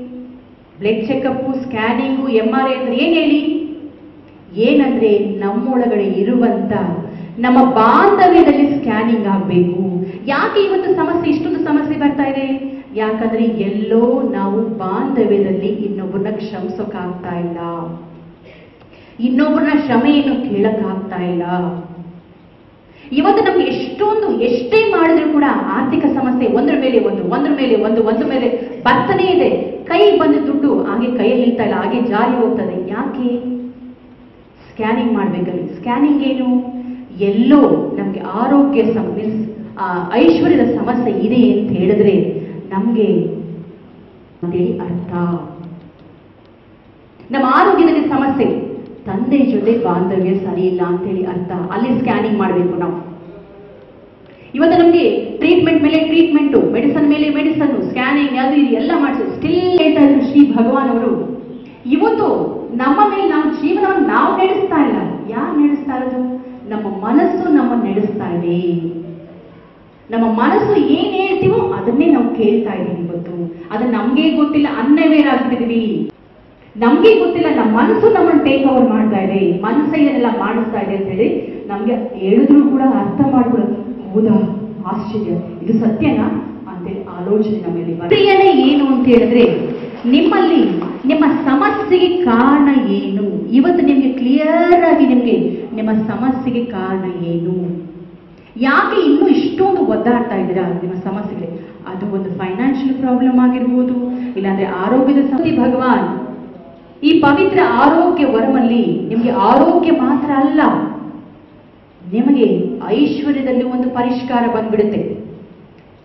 blood checkup scanning M R I ಅಂದ್ರೆ ಏನು ಹೇಳಿ ಏನಂದ್ರೆ ನಮ್ಮೊಳಗಡೆ ಇರುವಂತ ನಮ್ಮ ಬಾಂಧವ್ಯದಲ್ಲಿ ಸ್ಕ್ಯಾನಿಂಗ್ ಆಗಬೇಕು ಯಾಕೆ ಇವತ್ತು ಸಮಸ್ಯೆ ಇಷ್ಟೊಂದು ಸಮಸ್ಯೆ ಬರ್ತಾ ಇದೆ ಯಾಕಂದ್ರೆ ಎಲ್ಲೋ ನಾವು ಬಾಂಧವ್ಯದಲ್ಲಿ ಇನ್ನೊಬ್ಬರನ್ನ ಕ್ಷಮಿಸೋಕ್ಕಾಗ್ತಾ ಇಲ್ಲ ಇನ್ನೊಬ್ಬರನ್ನ ಕ್ಷಮೆಯನ್ನು ಕೇಳಕ್ಕಾಗ್ತಾ ಇಲ್ಲ ಇವತ್ತು ನಮ್ಗೆ ಎಷ್ಟೊಂದು ಎಷ್ಟೇ ಮಾಡಿದ್ರು ಕೂಡ ಆರ್ಥಿಕ ಸಮಸ್ಯೆ ಒಂದ್ರ ಮೇಲೆ ಒಂದು ಒಂದ್ರ ಮೇಲೆ ಒಂದು ಒಂದ್ರ ಮೇಲೆ ಬರ್ತಾನೆ ಇದೆ ಕೈ ಬಂದ ದುಡ್ಡು ಹಾಗೆ ಕೈಯಲ್ಲಿ ನಿಲ್ತಾ ಇಲ್ಲ ಹಾಗೆ ಜಾರಿ ಹೋಗ್ತದೆ ಯಾಕೆ ಸ್ಕ್ಯಾನಿಂಗ್ ಮಾಡ್ಬೇಕಲ್ಲಿ ಸ್ಕ್ಯಾನಿಂಗ್ ಏನು ಎಲ್ಲೋ ನಮಗೆ ಆರೋಗ್ಯ ಸಮ ಮೀನ್ಸ್ ಐಶ್ವರ್ಯದ ಸಮಸ್ಯೆ ಇದೆ ಅಂತ ಹೇಳಿದ್ರೆ ನಮಗೆ ಅಂತೇಳಿ ಅರ್ಥ ನಮ್ಮ ಆರೋಗ್ಯದಲ್ಲಿ ಸಮಸ್ಯೆ ತಂದೆ ಜೊತೆ ಬಾಂಧವ್ಯ ಸರಿ ಇಲ್ಲ ಅಂತೇಳಿ ಅರ್ಥ ಅಲ್ಲಿ ಸ್ಕ್ಯಾನಿಂಗ್ ಮಾಡಬೇಕು ನಾವು ಇವತ್ತು ನಮಗೆ ಟ್ರೀಟ್ಮೆಂಟ್ ಮೇಲೆ ಟ್ರೀಟ್ಮೆಂಟು ಮೆಡಿಸನ್ ಮೇಲೆ ಮೆಡಿಸನ್ ಸ್ಕ್ಯಾನಿಂಗ್ ಅದು ಇದು ಎಲ್ಲ ಮಾಡಿಸಿ ಸ್ಟಿಲ್ ಹೇಳ್ತಾ ಇದ್ರು ಶ್ರೀ ಭಗವಾನ್ ಅವರು ಇವತ್ತು ನಮ್ಮ ಮೇಲೆ ನಾವು ಜೀವನವನ್ನು ನಾವು ನಡೆಸ್ತಾ ಇಲ್ಲ ಯಾರು ನಡೆಸ್ತಾ ಇರೋದು ನಮ್ಮ ಮನಸ್ಸು ನಮ್ಮ ನಡೆಸ್ತಾ ಇದೆ ನಮ್ಮ ಮನಸ್ಸು ಏನ್ ಹೇಳ್ತೀವೋ ಅದನ್ನೇ ನಾವು ಕೇಳ್ತಾ ಇದೀವಿ ಇವತ್ತು ಅದು ನಮ್ಗೆ ಗೊತ್ತಿಲ್ಲ ಅನ್ನವೇರ್ ಆಗ್ಬಿಟ್ಟಿದೀವಿ ನಮ್ಗೆ ಗೊತ್ತಿಲ್ಲ ನಮ್ಮ ಮನಸ್ಸು ನಮ್ಮನ್ನು ಟೇಕ್ ಓವರ್ ಮಾಡ್ತಾ ಇದೆ ಮನಸ್ಸೇ ಇದನ್ನೆಲ್ಲ ಮಾಡಿಸ್ತಾ ಇದೆ ಅಂತ ಹೇಳಿ ನಮ್ಗೆ ಹೇಳಿದ್ರು ಕೂಡ ಅರ್ಥ ಮಾಡ್ಕೊಳ್ಳೋದು ಹೌದಾ ಆಶ್ಚರ್ಯ ಇದು ಸತ್ಯನಾ ಅಂತೇಳಿ ಆಲೋಚನೆ ನಮ್ಮಲ್ಲಿ ಪ್ರಿಯನೇ ಏನು ಅಂತ ಹೇಳಿದ್ರೆ ನಿಮ್ಮಲ್ಲಿ ನಿಮ್ಮ ಸಮಸ್ಯೆಗೆ ಕಾರಣ ಏನು ಇವತ್ತು ನಿಮಗೆ ಕ್ಲಿಯರ್ ಆಗಿ ನಿಮಗೆ ನಿಮ್ಮ ಸಮಸ್ಯೆಗೆ ಕಾರಣ ಏನು ಯಾಕೆ ಇನ್ನೂ ಇಷ್ಟೊಂದು ಒದ್ದಾಡ್ತಾ ಇದ್ದೀರಾ ನಿಮ್ಮ ಸಮಸ್ಯೆಗೆ ಅದು ಒಂದು ಫೈನಾನ್ಷಿಯಲ್ ಪ್ರಾಬ್ಲಮ್ ಆಗಿರ್ಬೋದು ಇಲ್ಲಾಂದ್ರೆ ಆರೋಗ್ಯದ ಸಮಸ್ಯೆ ಭಗವಾನ್ ಈ ಪವಿತ್ರ ಆರೋಗ್ಯ ವರಮಲ್ಲಿ ನಿಮಗೆ ಆರೋಗ್ಯ ಮಾತ್ರ ಅಲ್ಲ ನಿಮಗೆ ಐಶ್ವರ್ಯದಲ್ಲಿ ಒಂದು ಪರಿಷ್ಕಾರ ಬಂದ್ಬಿಡುತ್ತೆ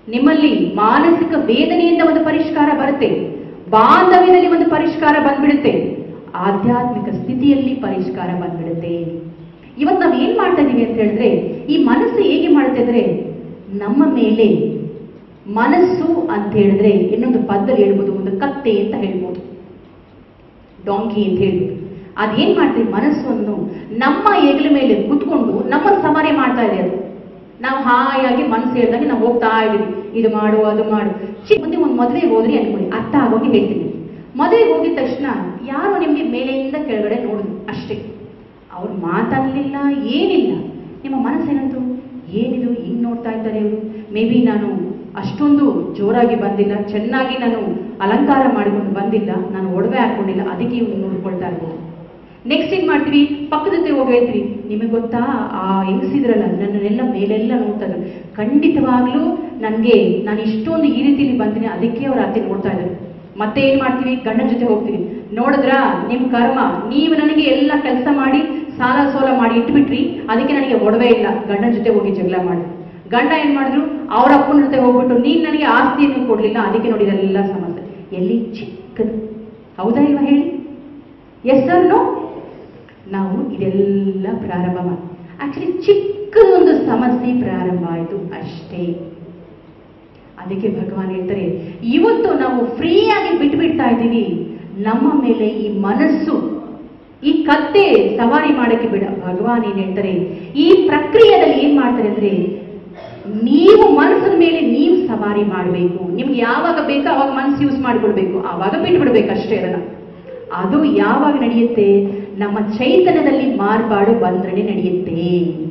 ನಿಮ್ಮಲ್ಲಿ ಮಾನಸಿಕ ವೇದನೆಯಿಂದ ಒಂದು ಪರಿಷ್ಕಾರ ಬರುತ್ತೆ ಬಾಂಧವ್ಯದಲ್ಲಿ ಒಂದು ಪರಿಷ್ಕಾರ ಬಂದ್ಬಿಡುತ್ತೆ ಆಧ್ಯಾತ್ಮಿಕ ಸ್ಥಿತಿಯಲ್ಲಿ ಪರಿಷ್ಕಾರ ಬಂದ್ಬಿಡುತ್ತೆ ಇವತ್ತು ನಾವು ಏನ್ ಮಾಡ್ತಾ ಇದೀವಿ ಅಂತ ಹೇಳಿದ್ರೆ ಈ ಮನಸ್ಸು ಹೇಗೆ ಮಾಡುತ್ತೆ ಅಂದ್ರೆ ನಮ್ಮ ಮೇಲೆ ಮನಸ್ಸು ಅಂತ ಹೇಳಿದ್ರೆ ಇನ್ನೊಂದು ಪದದಲ್ಲಿ ಹೇಳ್ಬೋದು ಒಂದು ಕತ್ತೆ ಅಂತ ಹೇಳ್ಬೋದು ಡಾಂಕಿ ಅಂತ ಹೇಳ್ಬೋದು ಅದೇನ್ ಮಾಡ್ತೀವಿ ಮನಸ್ಸನ್ನು ನಮ್ಮ ಹೆಗಲ ಮೇಲೆ ಕುತ್ಕೊಂಡು ನಮ್ಮ ಸವಾರಿ ಮಾಡ್ತಾ ಇದೆ ಅದು ನಾವು ಹಾಯಾಗಿ ಮನಸ್ಸು ಹೇಳ್ದಂಗೆ ನಾವು ಹೋಗ್ತಾ ಇದೀವಿ ಇದು ಮಾಡು ಅದು ಮಾಡು ಚಿಕ್ಕ ಮುಂದೆ ಒಂದು ಮದುವೆಗೆ ಹೋದ್ರಿ ಅನ್ಕೊಳ್ಳಿ ಅರ್ಥ ಆಗೋಗಿ ಹೇಳ್ತೀನಿ ಮದುವೆಗೆ ಹೋಗಿದ ತಕ್ಷಣ ಯಾರೋ ನಿಮಗೆ ಮೇಲೆಯಿಂದ ಕೆಳಗಡೆ ನೋಡಿದ್ರು ಅಷ್ಟೇ ಅವ್ರು ಮಾತಾಡಲಿಲ್ಲ ಏನಿಲ್ಲ ನಿಮ್ಮ ಮನಸ್ಸೇನಂತು ಏನಿದು ಹಿಂಗ್ ನೋಡ್ತಾ ಇದ್ದಾರೆ ಇವರು ಮೇ ಬಿ ನಾನು ಅಷ್ಟೊಂದು ಜೋರಾಗಿ ಬಂದಿಲ್ಲ ಚೆನ್ನಾಗಿ ನಾನು ಅಲಂಕಾರ ಮಾಡಿಕೊಂಡು ಬಂದಿಲ್ಲ ನಾನು ಒಡವೆ ಹಾಕೊಂಡಿಲ್ಲ ಅದಕ್ಕೆ ಇವ್ರು ನೋಡ್ಕೊಳ್ತಾ ಇರ್ಬೋದು ನೆಕ್ಸ್ಟ್ ಏನ್ ಮಾಡ್ತೀವಿ ಪಕ್ಕದ ಜೊತೆ ಹೋಗಿ ಹೇಳ್ತೀವಿ ನಿಮಗೆ ಗೊತ್ತಾ ಆ ಹೆಂಗಸಿದ್ರಲ್ಲ ನನ್ನನ್ನೆಲ್ಲ ಮೇಲೆಲ್ಲ ನೋಡ್ತಾ ಇದ್ರು ಖಂಡಿತವಾಗ್ಲೂ ನನಗೆ ನಾನು ಇಷ್ಟೊಂದು ಈ ರೀತಿಲಿ ಬಂದಿನಿ ಅದಕ್ಕೆ ಅವ್ರ ಅತ್ತೆ ನೋಡ್ತಾ ಇದ್ದಾರೆ ಮತ್ತೆ ಏನ್ ಮಾಡ್ತೀವಿ ಗಂಡನ ಜೊತೆ ಹೋಗ್ತೀವಿ ನೋಡಿದ್ರ ನಿಮ್ ಕರ್ಮ ನೀವು ನನಗೆ ಎಲ್ಲ ಕೆಲಸ ಮಾಡಿ ಸಾಲ ಸೋಲ ಮಾಡಿ ಇಟ್ಬಿಟ್ರಿ ಅದಕ್ಕೆ ನನಗೆ ಒಡವೆ ಇಲ್ಲ ಗಂಡನ ಜೊತೆ ಹೋಗಿ ಜಗಳ ಮಾಡಿ ಗಂಡ ಏನ್ ಮಾಡಿದ್ರು ಅವ್ರ ಅಪ್ಪನ ಜೊತೆ ಹೋಗ್ಬಿಟ್ಟು ನೀನ್ ನನಗೆ ಆಸ್ತಿಯನ್ನು ಕೊಡ್ಲಿಲ್ಲ ಅದಕ್ಕೆ ನೋಡಿ ಇದೆಲ್ಲ ಸಮಸ್ಯೆ ಎಲ್ಲಿ ಚಿಕ್ಕದು ಹೌದಾ ಇಲ್ವಾ ಹೇಳಿ ಎಸ್ ಸರ್ ನೋ ನಾವು ಇದೆಲ್ಲ ಪ್ರಾರಂಭ ಮಾಡಿ ಆಕ್ಚುಲಿ ಚಿಕ್ಕದೊಂದು ಸಮಸ್ಯೆ ಪ್ರಾರಂಭ ಆಯಿತು ಅಷ್ಟೇ ಅದಕ್ಕೆ ಭಗವಾನ್ ಹೇಳ್ತಾರೆ ಇವತ್ತು ನಾವು ಫ್ರೀಯಾಗಿ ಬಿಟ್ಬಿಡ್ತಾ ಇದ್ದೀವಿ ನಮ್ಮ ಮೇಲೆ ಈ ಮನಸ್ಸು ಈ ಕತ್ತೆ ಸವಾರಿ ಮಾಡಕ್ಕೆ ಬಿಡ ಭಗವಾನ್ ಏನ್ ಹೇಳ್ತಾರೆ ಈ ಪ್ರಕ್ರಿಯೆಯಲ್ಲಿ ಏನ್ ಮಾಡ್ತಾರೆ ಅಂದ್ರೆ ನೀವು ಮನಸ್ಸಿನ ಮೇಲೆ ನೀವು ಸವಾರಿ ಮಾಡಬೇಕು ನಿಮ್ಗೆ ಯಾವಾಗ ಬೇಕೋ ಅವಾಗ ಮನಸ್ಸು ಯೂಸ್ ಮಾಡಿಕೊಡ್ಬೇಕು ಆವಾಗ ಬಿಟ್ಬಿಡ್ಬೇಕು ಅಷ್ಟೇ ಅದನ್ನ ಅದು ಯಾವಾಗ ನಡೆಯುತ್ತೆ ನಮ್ಮ ಚೈತನ್ಯದಲ್ಲಿ ಮಾರ್ಪಾಡು ಬಂದ್ರೆ ನಡೆಯುತ್ತೆ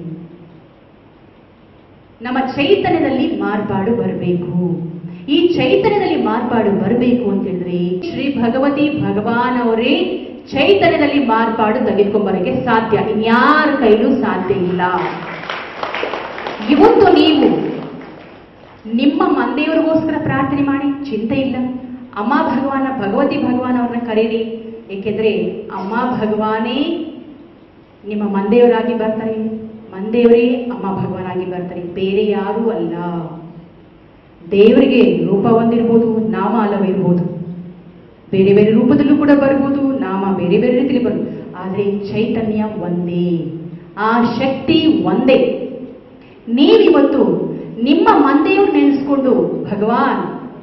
ನಮ್ಮ ಚೈತನ್ಯದಲ್ಲಿ ಮಾರ್ಪಾಡು ಬರಬೇಕು ಈ ಚೈತನ್ಯದಲ್ಲಿ ಮಾರ್ಪಾಡು ಬರಬೇಕು ಅಂತ ಹೇಳಿದ್ರೆ ಶ್ರೀ ಭಗವತಿ ಭಗವಾನ್ ಅವರೇ ಚೈತನ್ಯದಲ್ಲಿ ಮಾರ್ಪಾಡು ತೆಗೆದುಕೊಂಬರಕ್ಕೆ ಸಾಧ್ಯ ಇನ್ಯಾರ ಕೈಲೂ ಸಾಧ್ಯ ಇಲ್ಲ ಇವತ್ತು ನೀವು ನಿಮ್ಮ ಮಂದೆಯವರಿಗೋಸ್ಕರ ಪ್ರಾರ್ಥನೆ ಮಾಡಿ ಚಿಂತೆ ಇಲ್ಲ ಅಮ್ಮ ಭಗವಾನ ಭಗವತಿ ಭಗವಾನ್ ಅವ್ರನ್ನ ಕರೀರಿ ಏಕೆಂದ್ರೆ ಅಮ್ಮ ಭಗವಾನೇ ನಿಮ್ಮ ಮಂದೆಯವರಾಗಿ ಬರ್ತಾರೆ ಮಂದೆಯವರೇ ಅಮ್ಮ ಭಗವಾನಾಗಿ ಬರ್ತಾರೆ ಬೇರೆ ಯಾರೂ ಅಲ್ಲ ದೇವರಿಗೆ ರೂಪ ಒಂದಿರ್ಬೋದು ನಾಮ ಅಲ್ಲವಿರ್ಬೋದು ಬೇರೆ ಬೇರೆ ರೂಪದಲ್ಲೂ ಕೂಡ ಬರ್ಬೋದು ನಾಮ ಬೇರೆ ಬೇರೆ ರೀತಿಯಲ್ಲಿ ಬರ್ಬೋದು ಆದರೆ ಚೈತನ್ಯ ಒಂದೇ ಆ ಶಕ್ತಿ ಒಂದೇ ನೀವಿವತ್ತು ನಿಮ್ಮ ಮಂದೆಯವ್ರು ನೆನೆಸ್ಕೊಂಡು ಭಗವಾನ್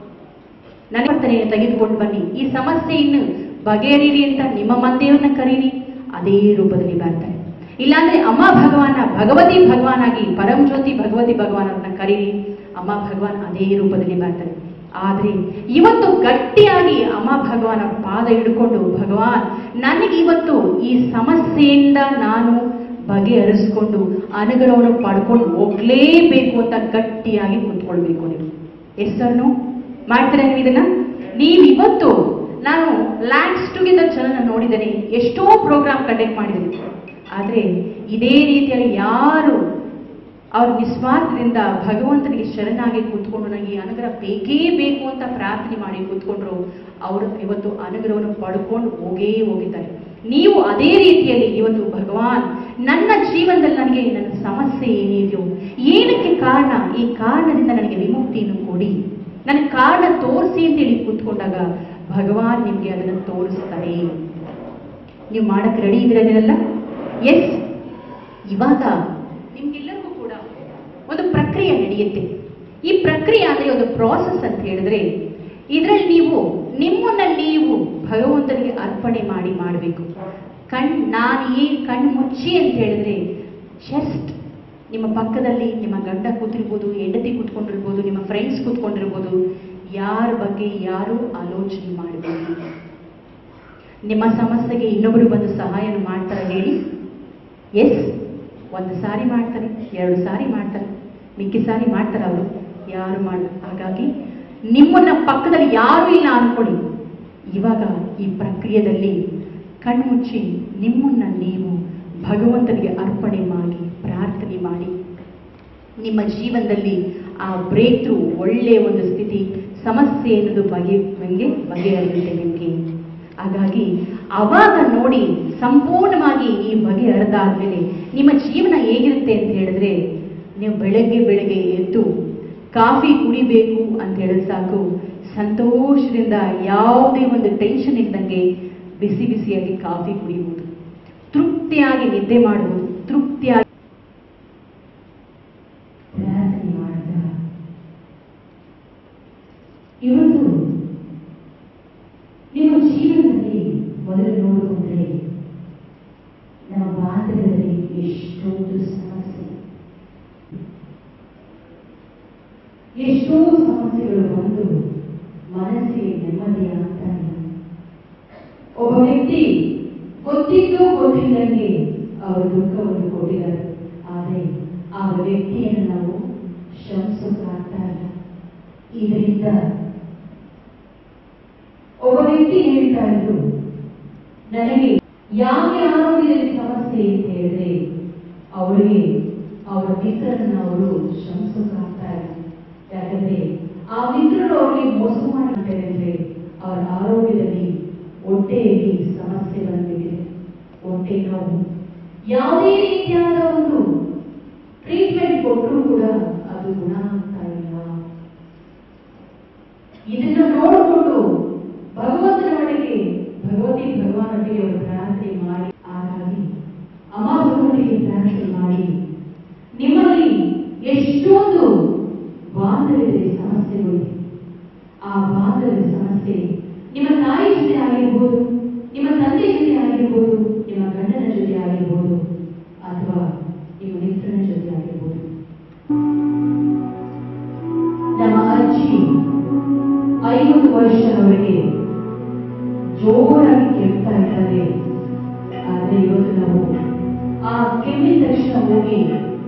ನನ್ನ ವರ್ತನೆಯನ್ನು ತೆಗೆದುಕೊಂಡು ಬನ್ನಿ ಈ ಸಮಸ್ಯೆಯನ್ನು ಬಗೆಹರಿರಿ ಅಂತ ನಿಮ್ಮ ಮಂದೆಯವ್ರನ್ನ ಕರೀರಿ ಅದೇ ರೂಪದಲ್ಲಿ ಬರ್ತಾರೆ ಇಲ್ಲಾಂದ್ರೆ ಅಮ್ಮ ಭಗವಾನ ಭಗವತಿ ಭಗವಾನಾಗಿ ಪರಂ ಜ್ಯೋತಿ ಭಗವತಿ ಭಗವಾನ್ ಅವ್ರನ್ನ ಕರೀರಿ ಅಮ್ಮ ಭಗವಾನ್ ಅದೇ ರೂಪದಲ್ಲಿ ಬರ್ತಾರೆ ಆದ್ರೆ ಇವತ್ತು ಗಟ್ಟಿಯಾಗಿ ಅಮ್ಮ ಭಗವಾನ ಪಾದ ಹಿಡ್ಕೊಂಡು ಭಗವಾನ್ ನನಗೆ ಇವತ್ತು ಈ ಸಮಸ್ಯೆಯಿಂದ ನಾನು ಬಗೆಹರಿಸ್ಕೊಂಡು ಅನುಗ್ರಹವನ್ನು ಪಡ್ಕೊಂಡು ಹೋಗ್ಲೇಬೇಕು ಅಂತ ಗಟ್ಟಿಯಾಗಿ ಕುತ್ಕೊಳ್ಬೇಕು ನೀವು ಎಷ್ಟನ್ನು ಮಾಡ್ತೀರಾ ನೀವು ಇದನ್ನ ನೀವು ಇವತ್ತು ನಾನು ಲ್ಯಾಂಡ್ಸ್ ಟುಗೆದರ್ ಚಾನಲ್ ನೋಡಿದ್ದೇನೆ ಎಷ್ಟೋ ಪ್ರೋಗ್ರಾಮ್ ಕಂಡಕ್ಟ್ ಮಾಡಿದ್ದೀನಿ ಆದರೆ ಇದೇ ರೀತಿಯಲ್ಲಿ ಯಾರು ಅವ್ರ ನಿಸ್ವಾರ್ಥದಿಂದ ಭಗವಂತನಿಗೆ ಶರಣಾಗಿ ಕೂತ್ಕೊಂಡು ನನಗೆ ಈ ಅನುಗ್ರಹ ಬೇಕೇ ಬೇಕು ಅಂತ ಪ್ರಾರ್ಥನೆ ಮಾಡಿ ಕೂತ್ಕೊಂಡ್ರು ಅವರು ಇವತ್ತು ಅನುಗ್ರಹವನ್ನು ಪಡ್ಕೊಂಡು ಹೋಗೇ ಹೋಗಿದ್ದಾರೆ ನೀವು ಅದೇ ರೀತಿಯಲ್ಲಿ ಇವತ್ತು ಭಗವಾನ್ ನನ್ನ ಜೀವನದಲ್ಲಿ ನನಗೆ ನನ್ನ ಸಮಸ್ಯೆ ಏನಿದೆಯೋ ಏನಕ್ಕೆ ಕಾರಣ ಈ ಕಾರಣದಿಂದ ನನಗೆ ವಿಮುಕ್ತಿಯನ್ನು ಕೊಡಿ ನನಗೆ ಕಾರಣ ತೋರಿಸಿ ಅಂತೇಳಿ ಕೂತ್ಕೊಂಡಾಗ ಭಗವಾನ್ ನಿಮಗೆ ಅದನ್ನು ತೋರಿಸ್ತಾರೆ ನೀವು ಮಾಡಕ್ಕೆ ರೆಡಿ ಇದ್ದೀರಲ್ಲ ಎಸ್ ಇವಾಗ ನಿಮ್ಗೆಲ್ಲರಿಗೂ ಕೂಡ ಒಂದು ಪ್ರಕ್ರಿಯೆ ನಡೆಯುತ್ತೆ ಈ ಪ್ರಕ್ರಿಯೆ ಅಂದ್ರೆ ಒಂದು ಪ್ರಾಸೆಸ್ ಅಂತ ಹೇಳಿದ್ರೆ ಇದರಲ್ಲಿ ನೀವು ನಿಮ್ಮನ್ನ ನೀವು ಭಗವಂತನಿಗೆ ಅರ್ಪಣೆ ಮಾಡಿ ಮಾಡಬೇಕು ಕಣ್ ನಾನು ಈ ಕಣ್ಣು ಮುಚ್ಚಿ ಅಂತ ಹೇಳಿದ್ರೆ ಜಸ್ಟ್ ನಿಮ್ಮ ಪಕ್ಕದಲ್ಲಿ ನಿಮ್ಮ ಗಂಡ ಕೂತಿರ್ಬೋದು ಹೆಂಡತಿ ಕೂತ್ಕೊಂಡಿರ್ಬೋದು ನಿಮ್ಮ ಫ್ರೆಂಡ್ಸ್ ಕೂತ್ಕೊಂಡಿರ್ಬೋದು ಯಾರ ಬಗ್ಗೆ ಯಾರು ಆಲೋಚನೆ ಮಾಡಬೇಕು ನಿಮ್ಮ ಸಮಸ್ಯೆಗೆ ಇನ್ನೊಬ್ಬರು ಬಂದು ಸಹಾಯ ಮಾಡ್ತಾರೆ ಹೇಳಿ ಎಸ್ ಒಂದು ಸಾರಿ ಮಾಡ್ತಾರೆ ಎರಡು ಸಾರಿ ಮಾಡ್ತಾರೆ ಮಿಕ್ಕಿ ಸಾರಿ ಮಾಡ್ತಾರೆ ಅವರು ಯಾರು ಮಾಡ ಹಾಗಾಗಿ ನಿಮ್ಮನ್ನ ಪಕ್ಕದಲ್ಲಿ ಯಾರು ಇಲ್ಲ ಅನ್ಕೊಳ್ಳಿ ಇವಾಗ ಈ ಪ್ರಕ್ರಿಯೆಯಲ್ಲಿ ಕಣ್ಮುಚ್ಚಿ ನಿಮ್ಮನ್ನ ನೀವು ಭಗವಂತನಿಗೆ ಅರ್ಪಣೆ ಮಾಡಿ ಪ್ರಾರ್ಥನೆ ಮಾಡಿ ನಿಮ್ಮ ಜೀವನದಲ್ಲಿ ಆ ಬ್ರೇಕ್ ಥ್ರೂ ಒಳ್ಳೆಯ ಒಂದು ಸ್ಥಿತಿ ಸಮಸ್ಯೆ ಅನ್ನೋದು ಬಗೆ ನಿಮಗೆ ಬಗೆಹರಿಯುತ್ತೆ ನಿಮಗೆ ಹಾಗಾಗಿ ಅವಾಗ ನೋಡಿ ಸಂಪೂರ್ಣವಾಗಿ ಈ ಬಗೆಹರಿದಾದ್ಮೇಲೆ ನಿಮ್ಮ ಜೀವನ ಹೇಗಿರುತ್ತೆ ಅಂತ ಹೇಳಿದ್ರೆ ನೀವು ಬೆಳಗ್ಗೆ ಬೆಳಗ್ಗೆ ಎದ್ದು ಕಾಫಿ ಕುಡಿಬೇಕು ಅಂತ ಹೇಳಿದ್ರೆ ಸಾಕು ಸಂತೋಷದಿಂದ ಯಾವುದೇ ಒಂದು ಟೆನ್ಷನ್ ಇದ್ದಂಗೆ ಬಿಸಿ ಬಿಸಿಯಾಗಿ ಕಾಫಿ ಕುಡಿಯುವುದು ತೃಪ್ತಿಯಾಗಿ ನಿದ್ದೆ ಮಾಡುವುದು ತೃಪ್ತಿಯಾಗಿ ಪ್ರಾರ್ಥನೆ ಮಾಡ್ತಾ ಇವತ್ತು ನಿಮ್ಮ ಜೀವನದಲ್ಲಿ ಮೊದಲು ನೋಡಿಕೊಂಡ್ರೆ ನಮ್ಮ ಬಾಂಧವ್ಯದಲ್ಲಿ ಎಷ್ಟೊಂದು ಸಮಸ್ಯೆ ಎಷ್ಟೋ ಸಮಸ್ಯೆಗಳು ಬಂದು ಮನಸ್ಸಿಗೆ ನೆಮ್ಮದಿ ಆಗ್ತಾ ಇಲ್ಲ ಒಬ್ಬ ವ್ಯಕ್ತಿ ಗೊತ್ತಿದ್ದು ಗೊತ್ತಿದ್ದಂಗೆ ಅವರ ದುಃಖವನ್ನು ಕೊಟ್ಟಿದ್ದಾರೆ ಆದರೆ ಆ ವ್ಯಕ್ತಿಯನ್ನು ನಾವು ಶ್ರಮಿಸೋಕ್ಕಾಗ್ತಾ ಇಲ್ಲ ಇದರಿಂದ ಒಬ್ಬ ವ್ಯಕ್ತಿ ಹೇಳ್ತಾ ಇದ್ರು ನನಗೆ ಯಾಕೆ ಆರೋಗ್ಯದಲ್ಲಿ ಸಮಸ್ಯೆ ಅಂತ ಹೇಳಿದ್ರೆ ಅವರಿಗೆ ಅವರ ಮಿತ್ರರನ್ನ ಅವರು ಶ್ರಮಿಸೋಕ್ಕಾಗ್ತಾ ಇಲ್ಲ ಯಾಕಂದ್ರೆ ಆ ಮಿತ್ರರು ಅವರಿಗೆ ಮೋಸ ಮಾಡ್ತಾರೆ ಅಂದ್ರೆ ಅವರ ಆರೋಗ್ಯದಲ್ಲಿ ಹೊಟ್ಟೆಯಲ್ಲಿ ಸಮಸ್ಯೆ ಬಂದಿದೆ ಹೊಟ್ಟೆ ನೋವು ಯಾವುದೇ ರೀತಿಯಾದ ಒಂದು ಟ್ರೀಟ್ಮೆಂಟ್ ಕೊಟ್ಟರೂ ಕೂಡ ಅದು ಗುಣ ಆಗ್ತಾ ಇಲ್ಲ ಇದನ್ನ ನೋಡಿಕೊಂಡು ಭಗವಂತನ ಒಳಗೆ ಭಗವತಿ ಭಗವಾನೊಟ್ಟಿಗೆ ಅವರು ಪ್ರಾರ್ಥನೆ ಮಾಡಿ ಹಾಗಾಗಿ ಅಮ್ಮ ಭಗವತಿಗೆ ಪ್ರಾರ್ಥನೆ ಮಾಡಿ ನಿಮ್ಮಲ್ಲಿ ಎಷ್ಟೊಂದು ಬಾಂಧವ್ಯದಲ್ಲಿ ಸಮಸ್ಯೆಗಳಿವೆ ಆ ಬಾಂಧವ್ಯದ ಸಮಸ್ಯೆ ನಿಮ್ಮ ತಾಯಿ ಜೊತೆ ಆಗಿರ್ಬೋದು ನಿಮ್ಮ ತಂದೆ ಜೊತೆ ಆಗಿರ್ಬೋದು ನಿಮ್ಮ ಗಂಡನ ಜೊತೆ ಆಗಿರ್ಬೋದು ಅಥವಾ ನಿಮ್ಮ ಮಿತ್ರನ ಜೊತೆ ಆಗಿರ್ಬೋದು ನಮ್ಮ ಅಜ್ಜಿ ಐವತ್ತು ವರ್ಷದವರೆಗೆ ಜೋರಾಗಿ ಕೆಮ್ತಾ ಇದ್ದಾರೆ ಆದ್ರೆ ಇವತ್ತು ನಾವು ಆ ಕೆಮ್ಮಿದ ತಕ್ಷಣ ಹೋಗಿ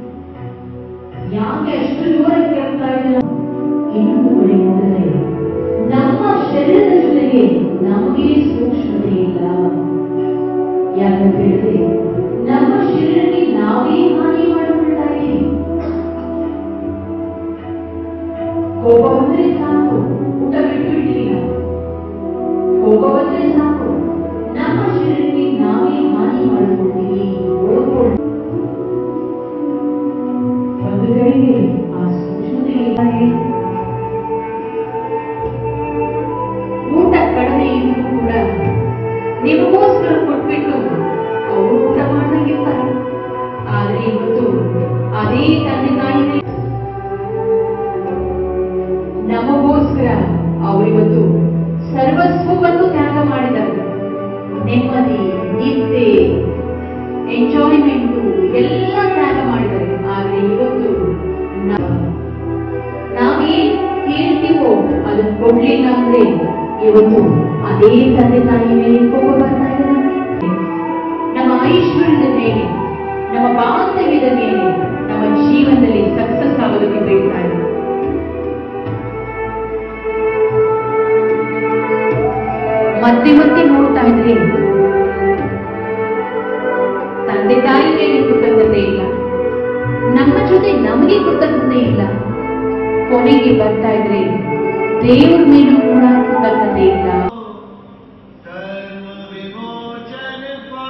ಯಾಕೆ ಅಷ್ಟು ಜೋರಾಗಿ ಕೆಮ್ತಾ ಇಲ್ಲ ಇನ್ನೊಂದು ಕಡೆ ನೋಡಿದ್ರೆ ನಮ್ಮ ಶರೀರದ ಜೊತೆಗೆ ನಮಗೆ ಸೂಕ್ಷ್ಮತೆ ಇಲ್ಲ ಯಾಕಂತ ಹೇಳಿದ್ರೆ ನಮ್ಮ ಶರೀರಕ್ಕೆ ನಾವೇ ಹಾನಿ ಮಾಡಿಕೊಳ್ತಾ ಇದ್ದೀವಿ ಕೋಪ ಬಂದ್ರೆ ಸಾಕು ಊಟ ಬಿಟ್ಟು ಬಿಡ್ತೀವಿ ನಾವು ಕೋಪ ಬಂದ್ರೆ ಸಾಕು ನಮ್ಮ ಶರೀರಕ್ಕೆ ನಾವೇ ಹಾನಿ ಮಾಡಿಕೊಳ್ತೀವಿ ಓದ್ಕೊಳ್ತೀವಿ ಒಂದು ಕಡೆಗೆ ಆ ಸೂಕ್ಷ್ಮತೆ ಇದ್ದಾರೆ ಊಟ ಕಡಿಮೆ ಇದ್ರೂ ಕೂಡ ನಿಮಗೋಸ್ಕರ ಕೊಟ್ಬಿಟ್ಟು ಅವರು ಊಟ ಮಾಡ್ದಂಗಿರ್ತಾರೆ ಆದ್ರೆ ಇವತ್ತು ಅದೇ ತಂದೆ ತಾಯಿ ನಮಗೋಸ್ಕರ ಅವರಿವತ್ತು ಸರ್ವಸ್ವವನ್ನು ತ್ಯಾಗ ಮಾಡಿದ್ದಾರೆ ನೆಮ್ಮದಿ ನಿದ್ದೆ ಎಂಜಾಯ್ಮೆಂಟು ಎಲ್ಲ ತ್ಯಾಗ ಮಾಡಿದ್ದಾರೆ ಆದ್ರೆ ಇವತ್ತು ನಾವು ನಾವೇನ್ ಕೇಳ್ತೀವೋ ಅದನ್ನ ಕೊಡ್ಲಿಲ್ಲ ಅಂದ್ರೆ ಇವತ್ತು ಅದೇ ತಂದೆ ತಾಯಿ ಮೇಲೆ ಕೋಪ ಬರ್ತಾ ಇದೆ ನಮ್ಗೆ. ನಮ್ಮ ಐಶ್ವರ್ಯದ ಮೇಲೆ ನಮ್ಮ ಬಾಂಧವ್ಯದ ಮೇಲೆ ನಮ್ಮ ಜೀವನದಲ್ಲಿ ಸಕ್ಸಸ್ ಆಗೋದಕ್ಕೆ ಬೇಡ್ತಾ ಇದೆ ಮತ್ತೆ ಮತ್ತೆ ನೋಡ್ತಾ ಇದ್ರೆ ತಂದೆ ತಾಯಿ ಮೇಲೆ ಕೃತಜ್ಞತೆ ಇಲ್ಲ ನಮ್ಮ ಜೊತೆ ನಮಗೆ ಕೃತಜ್ಞತೆ ಇಲ್ಲ ಕೊನೆಗೆ ಬರ್ತಾ ಇದ್ರೆ ದೇವ್ರ ಮೇಲೂ ಕೂಡ ಕೃತಜ್ಞತೆ ಇಲ್ಲ धर्म विमोचन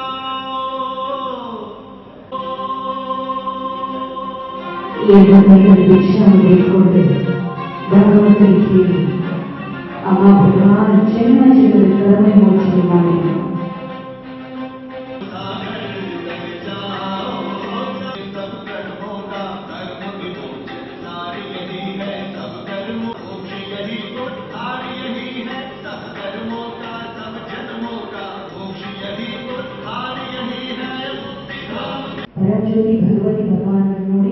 पाओ ಎಲ್ಲರಿಗೂ ಭಿಕ್ಷಾ ಬೇಡಿಕೊಂಡು ಭಗವಂತನಿಗೆ ಕೇಳಿ ಅಮ್ಮ ಭಗವಾನ್ ಜನ್ಮ ಜನ್ಮದ ಕರ್ಮ ಮೋಚನೆ ಮಾಡಿ सब कर्मों का धर्म विमोचन सारी यही है सब कर्म मोक्ष यही उद्धार यही है सब कर्मों का सब जन्मों का मोक्ष यही उद्धार यही है ಪರಂಜ್ಯೋತಿ ಭಗವತಿ ಭಗವಾನನ್ನು ನೋಡಿ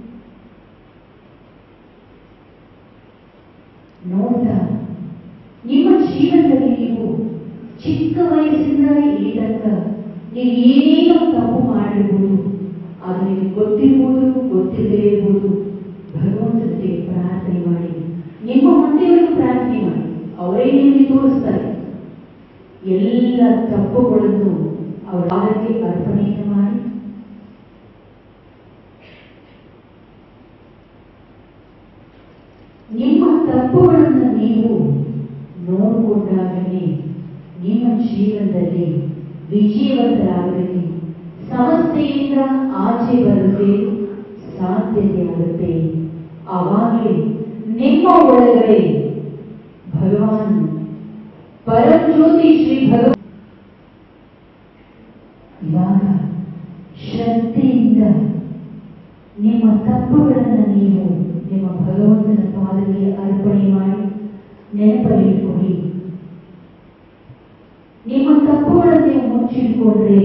ನೋಡ್ತಾ ನಿಮ್ಮ ಜೀವನದಲ್ಲಿ ನೀವು ಚಿಕ್ಕ ವಯಸ್ಸಿಂದ ಇಲ್ಲಿ ತನಕ ನೀವು ಏನೇನೋ ತಪ್ಪು ಮಾಡಿರ್ಬೋದು ಅದು ನಿಮಗೆ ಗೊತ್ತಿರ್ಬೋದು ಗೊತ್ತಿಲ್ಲದೇ ಇರ್ಬೋದು ಭಗವಂತನಿಗೆ ಪ್ರಾರ್ಥನೆ ಮಾಡಿ ನಿಮ್ಮ ಮಂದಿರಲ್ಲೂ ಪ್ರಾರ್ಥನೆ ಮಾಡಿ ಅವರೇ ನಿಮಗೆ ತೋರಿಸ್ತಾರೆ ಎಲ್ಲ ತಪ್ಪುಗಳನ್ನು ಅವರ ಪಾದಕ್ಕೆ ಅರ್ಪಣೆಯನ್ನು ಮಾಡಿ ನಿಮ್ಮ ತಪ್ಪುಗಳನ್ನು ನೀವು ನೋಡಿಕೊಂಡಾಗಲೇ ನಿಮ್ಮ ಜೀವನದಲ್ಲಿ ವಿಜಯವಂತರಾಗಲಿ ಸಮಸ್ಯೆಯಿಂದ ಆಚೆ ಬರಲು ಸಾಧ್ಯತೆ ಆಗುತ್ತೆ ಆವಾಗಲೇ ನಿಮ್ಮ ಒಳಗಡೆ ಭಗವಾನ್ ಪರಜ್ಯೋತಿ ಶ್ರೀ ಭಗವಾನ್ ಇವಾಗ ಶ್ರದ್ಧೆಯಿಂದ ನಿಮ್ಮ ತಪ್ಪುಗಳನ್ನು ನೀವು ನಿಮ್ಮ ಭಗವಂತನ ಪಾದಕ್ಕೆ ಅರ್ಪಣೆ ಮಾಡಿ ನೆನಪಲ್ಲಿಟ್ಕೊಳ್ಳಿ ನಿಮ್ಮ ತಪ್ಪುಗಳನ್ನು ನೀವು ಮುಚ್ಚಿಟ್ಕೊಂಡ್ರೆ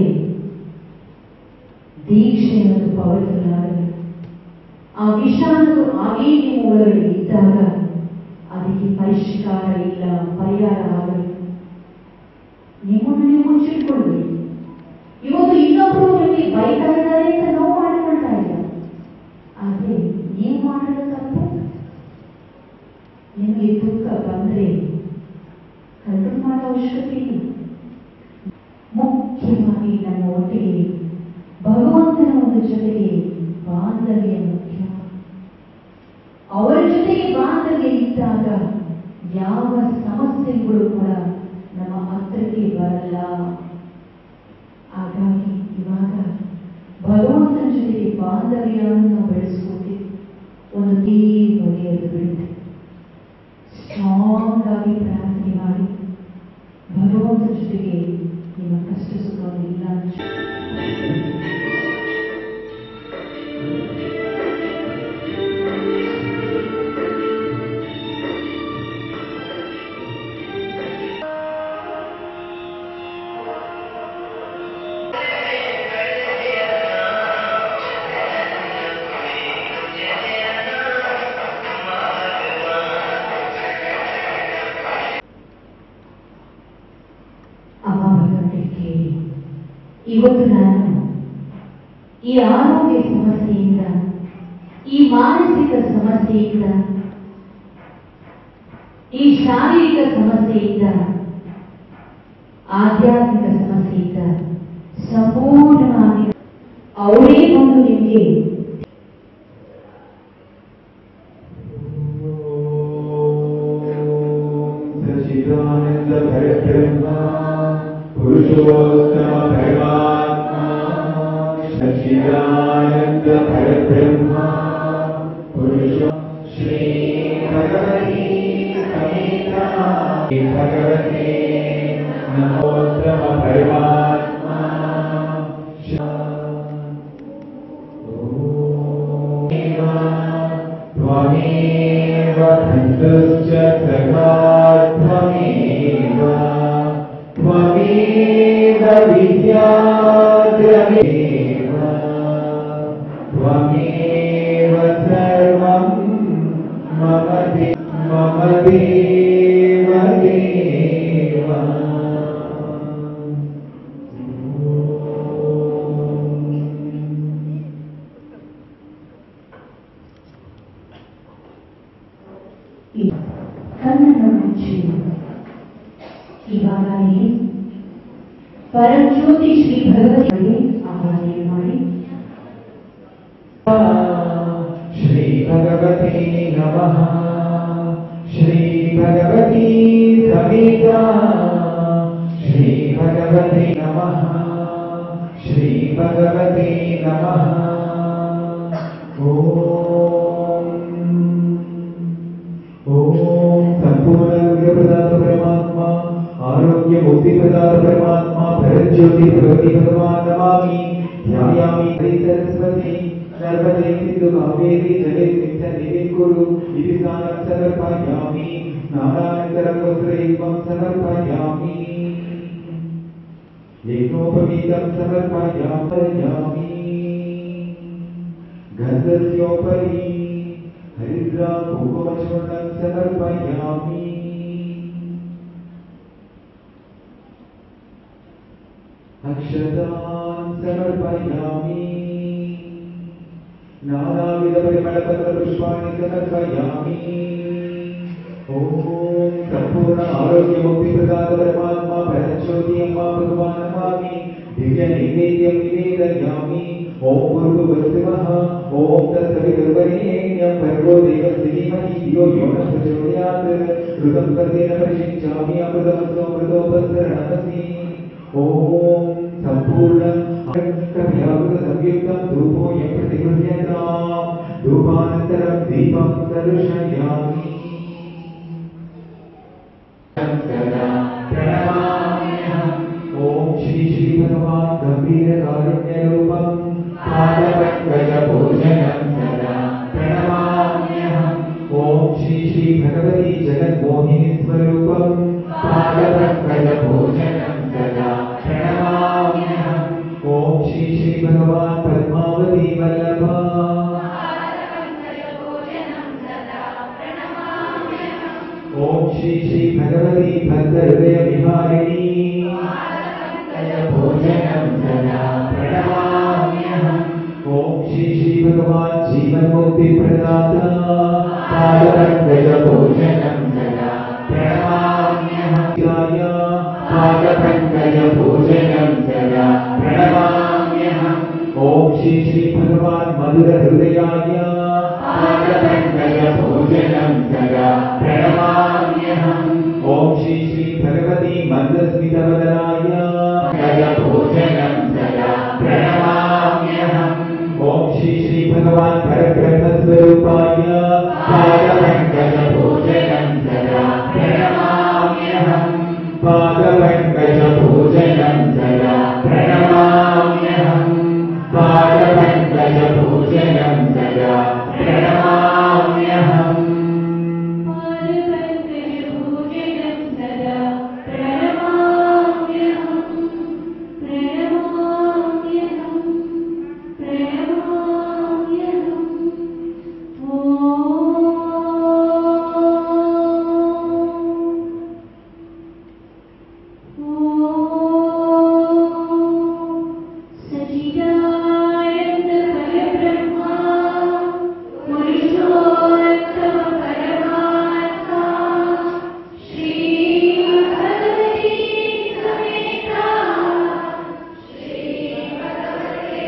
ದೀಕ್ಷೆ ಅನ್ನೋದು ಪವರ್ಫುಲ್ ಆಗಲ್ಲ ಆ ವಿಷ ಅನ್ನೋದು ಹಾಗೇ ನಿಮ್ಮ ಒಳಗಡೆ ಇದ್ದಾಗ ಅದಕ್ಕೆ ಪರಿಷ್ಕಾರ ಇಲ್ಲ ಪರಿಹಾರ ಆಗಲ್ಲ ನಿಮ್ಮನ್ನು ನೀವು ಮುಚ್ಚಿಟ್ಕೊಳ್ಬೇಕು ಇವತ್ತು ಇನ್ನೊಬ್ರು ನಿಮಗೆ ಬೈತಾ ಇದ್ದಾರೆ ಅಂತ ನೋವು ಮಾಡ್ಕೊಳ್ತಾ ಇಲ್ಲ ಆದ್ರೆ ನೀವು ಮಾಡಿದ ತಪ್ಪು ನಿಮಗೆ ದುಃಖ ಬಂದ್ರೆ ಕಂಟ್ರೋಲ್ ಮಾಡೋ ಅವಶ್ಯಕತೆ ಇಲ್ಲ ಮುಖ್ಯವಾಗಿ ನಮ್ಮ ಒಟ್ಟಿಗೆ ಭಗವಂತನ ಒಂದು ಜೊತೆಗೆ ಬಾಂಧವ್ಯ ಮುಖ್ಯ ಅವರ ಜೊತೆಗೆ ಬಾಂಧವ್ಯ ಇದ್ದಾಗ ಯಾವ ಸಮಸ್ಯೆಗಳು ಕೂಡ ನಮ್ಮ ಹತ್ರಕ್ಕೆ ಬರಲ್ಲ ಹಾಗಾಗಿ ಇವಾಗ ಭಗವಂತನ ಜೊತೆಗೆ ಬಾಂಧವ್ಯವನ್ನು ನಾವು ಬೆಳೆಸ್ಕೊತೀವಿ ಒಂದು ಟೀ ಮುಗಿಯೋದು ಬಿಡುತ್ತೆ ಸ್ಟ್ರಾಂಗ್ ಆಗಿ ಪ್ರಾರ್ಥನೆ ಮಾಡಿ ಭಗವಂತನ ಜೊತೆಗೆ ನಿಮ್ಮ ಕಷ್ಟ ಸುಖವನ್ನು ಇಲ್ಲ ಅಂತ ಅಭಾವಗಳಿಗೆ ಕೇಳಿ ಇವತ್ತು ನಾನು ಈ ಆರೋಗ್ಯ ಸಮಸ್ಯೆಯಿಂದ ಈ ಮಾನಸಿಕ ಸಮಸ್ಯೆಯಿಂದ ಈ ಶಾರೀರಿಕ ಸಮಸ್ಯೆಯಿಂದ ಆಧ್ಯಾತ್ಮಿಕ ಸಮಸ್ಯೆಯಿಂದ ಸಂಪೂರ್ಣವಾಗಿ ಅವರೇ ಬಂದು ನಿಮಗೆ सचिदानंद परब्रह्मा पुरुषोत्तम परमात्मा सचिदानंद परब्रह्मा पुरुषो श्री भगवती समेता श्री भगवते नमोत्तम परमात्मा त्वमेव धन्तुश्च सखा त्वमेव त्वमेव विद्या त्वमेव त्वमेव सर्वं मम दे मम देव देव ಕಣ್ಣನ್ನು ಮುಚ್ಚಿ ಇವಾಗ ಇಲ್ಲಿ ಪರಜ್ಯೋತಿ ಶ್ರೀ ಭಗವತಿಗೆ ಆರಾಧನೆ ಮಾಡಿ श्री भगवते नमः श्री भगवती सविता श्री भगवते नमः श्री भगवते नमः ॐ ॐ संपूर्ण अनुग्रहप्रदात परमात्मा आरोग्य मुक्तिप्रदात परमात्मा भरज्योति भगवती भगवान् नमामि ध्यायामि हरि सरस्वती नर्मदे सिन्धु कावेरी जले नित्यं कुरु इति स्नानं समर्पयामि स्नानानन्तरं वस्त्रैकं समर्पयामि यज्ञोपवीतं समर्पयामि गन्धस्योपरि हरिद्रा कुङ्कुमचूर्णं समर्पयामि अक्षतान् समर्पयामि नानाविधपरिमलपत्रपुष्पाणि समर्पयामि ॐ सम्पूर्ण आरोग्यमुक्तिप्रदात परमात्मा परज्योति अम्मा भगवान् नमामि दिव्यनैवेद्यं निवेदयामि ॐ भूर्भुवस्सुवः ॐ तत्सवितुर्वरेण्यं भर्गो देवस्य धीमहि धियो यो न प्रचोदयात् ऋतं कर्तेन परिशिञ्चामि अमृतमस्त्वमृतोपस्तरणमसि ॐ सम्पूर्ण संयुक्तं धूपोऽयं प्रतिगृह्यताम् धूपानन्तरं दीपं दर्शयामि ओम श्री श्री भगवान गंभीर कारुण्य रूपम पादपंकज पूजनम सदा प्रणमाम्यहम् ओम श्री श्री भगवती जगन्मोहिनी स्वरूपम पादपंकज पूजनम सदा प्रणमाम्यहम् ओम श्री श्री भगवान पद्मावती वल्लभा ओम श्री श्री भगवती भद्रहृदय विहारिणी भोजनम सदा प्रणमाम्यहम् ओम श्री श्री भगवान जीवन मुक्ति प्रदाता पादपंकज भोजनम सदा प्रणमाम्यहम् शिवाय पादपंकज भोजनम सदा प्रणमाम्यहम् ओम श्री श्री भगवान मधुर हृदयाय पादपंकज भोजनम सदा प्रणमाम्यहम् ओम श्री श्री भगवती मन्दस्मितवदनाय गज भोजनम सदा प्रणमाम्यहम् ओम श्री श्री भगवान परब्रह्म स्वरूपाय पादपंकज भोजनम सदा प्रणमाम्यहम् पादपंकज भोजनम सदा प्रणमाम्यहम् पादपंकज भोजनम सदा प्रणमाम्यहम् सचिदानन्द परब्रह्मा पुरुषोत्तम परमात्मा श्री भगवती समेता श्री भगवते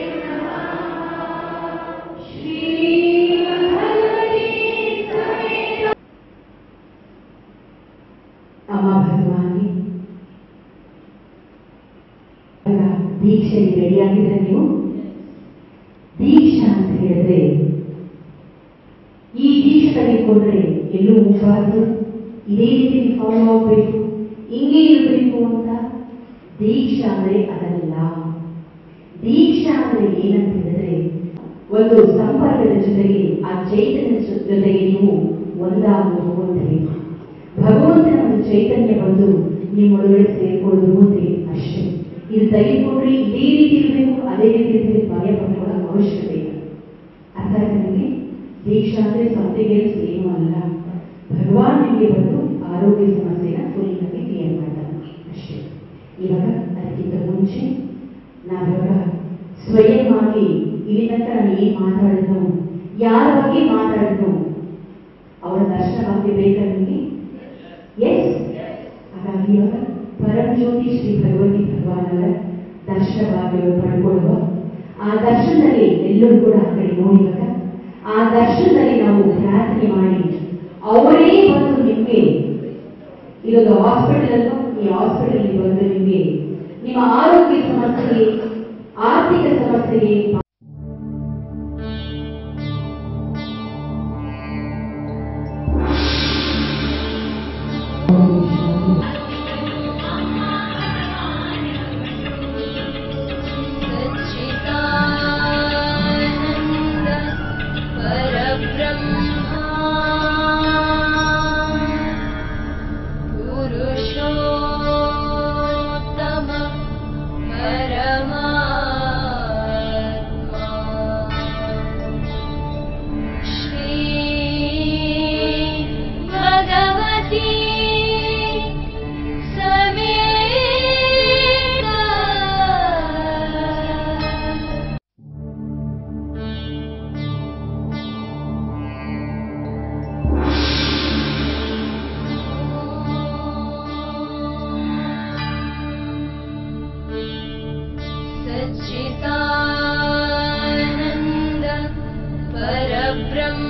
नमः श्री भगवती समेता ಅಮ್ಮ ಭಗವಾನಿ ಅಲ್ಲ, ದೀಕ್ಷೆಗೆ ರೆಡಿಯಾಗಿದ್ರೆ ನೀವು ದೀಕ್ಷಾ ಅಂತ ಹೇಳಿದ್ರೆ ಈ ದೀಕ್ಷೆ ತೆಗೆದುಕೊಂಡ್ರೆ ಎಲ್ಲೂ ಹೋಗಬಾರ್ದು ಇದೇ ರೀತಿ ಫಾಲೋ ಆಗಬೇಕು ಹಿಂಗೆ ಇರಬೇಕು ಅಂತ ದೀಕ್ಷಾ ಅಂದ್ರೆ ಅದಲ್ಲ ದೀಕ್ಷಾ ಅಂದ್ರೆ ಏನಂತ ಹೇಳಿದ್ರೆ ಒಂದು ಸಂಪರ್ಕದ ಜೊತೆಗೆ ಆ ಚೈತನ್ಯ ಜೊತೆಗೆ ನೀವು ಒಂದಾಗಬಹುದು ಅಂತ ಹೇಳಿ ಭಗವಂತನ ಒಂದು ಚೈತನ್ಯ ಬಂದು ನಿಮ್ಮೊಳಗಡೆ ಸೇರ್ಕೊಳ್ಳೋದು ಅಂತ ಅಷ್ಟೇ ಇದು ತೆಗೆದುಕೊಂಡ್ರೆ ಇದೇ ರೀತಿ ಇರಬೇಕು ಅದೇ ರೀತಿ ಇರಬೇಕು ಭಯ ಪಡ್ಕೊಳ್ಳೋ ಅವಶ್ಯಕತೆ ಇಲ್ಲ ಅರ್ಥ ಆಯ್ತಾ ನಿಮಗೆ ದೀಕ್ಷಾ ಅಂದ್ರೆ ಸಮಸ್ಯೆಗೆ ಏನೂ ಅಲ್ಲ ಭಗವಾನ್ ನಿಮಗೆ ಬಂದು ಆರೋಗ್ಯ ಸಮಸ್ಯೆನ ಫುಲ್ ಆಗಿ ಕ್ಲಿಯರ್ ಮಾಡ್ತಾನೆ ಅಷ್ಟೇ ಇವಾಗ ಅದಕ್ಕಿಂತ ಮುಂಚೆ ನಾವಿವಾಗ ಸ್ವಯಂ ಆಗಿ ಇಲ್ಲಿ ತನಕ ನಾನು ಏನ್ ಮಾತಾಡಿದ್ನು ಯಾರ ಬಗ್ಗೆ ಮಾತಾಡಿದ್ನು ಅವರ ದರ್ಶನವಾಗಿ ಬೇಕಾ ನಿಮಗೆ ಎಸ್ ಹಾಗಾಗಿ ಇವಾಗ ಪರಮಜ್ಯೋತಿ ಶ್ರೀ ಭಗವತಿ ಭಗವಾನರ ದರ್ಶನವಾಗಿ ಪಡ್ಕೊಳ್ಳುವ ಆ ದರ್ಶನದಲ್ಲಿ ಎಲ್ಲರೂ ಕೂಡ ಆ ಕಡೆ ನೋಡಿದಾಗ ಆ ದರ್ಶನದಲ್ಲಿ ನಾವು ಪ್ರಾರ್ಥನೆ ಮಾಡಿ ಅವರೇ ಬಂದು ನಿಮಗೆ ಇದೊಂದು ಹಾಸ್ಪಿಟಲ್ ಅನ್ನು ಈ ಹಾಸ್ಪಿಟಲ್ ಬಂದು ನಿಮಗೆ ನಿಮ್ಮ ಆರೋಗ್ಯ ಸಮಸ್ಯೆಗೆ ಆರ್ಥಿಕ ಸಮಸ್ಯೆಗೆ सच्चिदानन्द परब्रह्मा पुरुषोत्तम परमात्मा श्री भगवती समेता सच्चिदानन्द परब्रह्म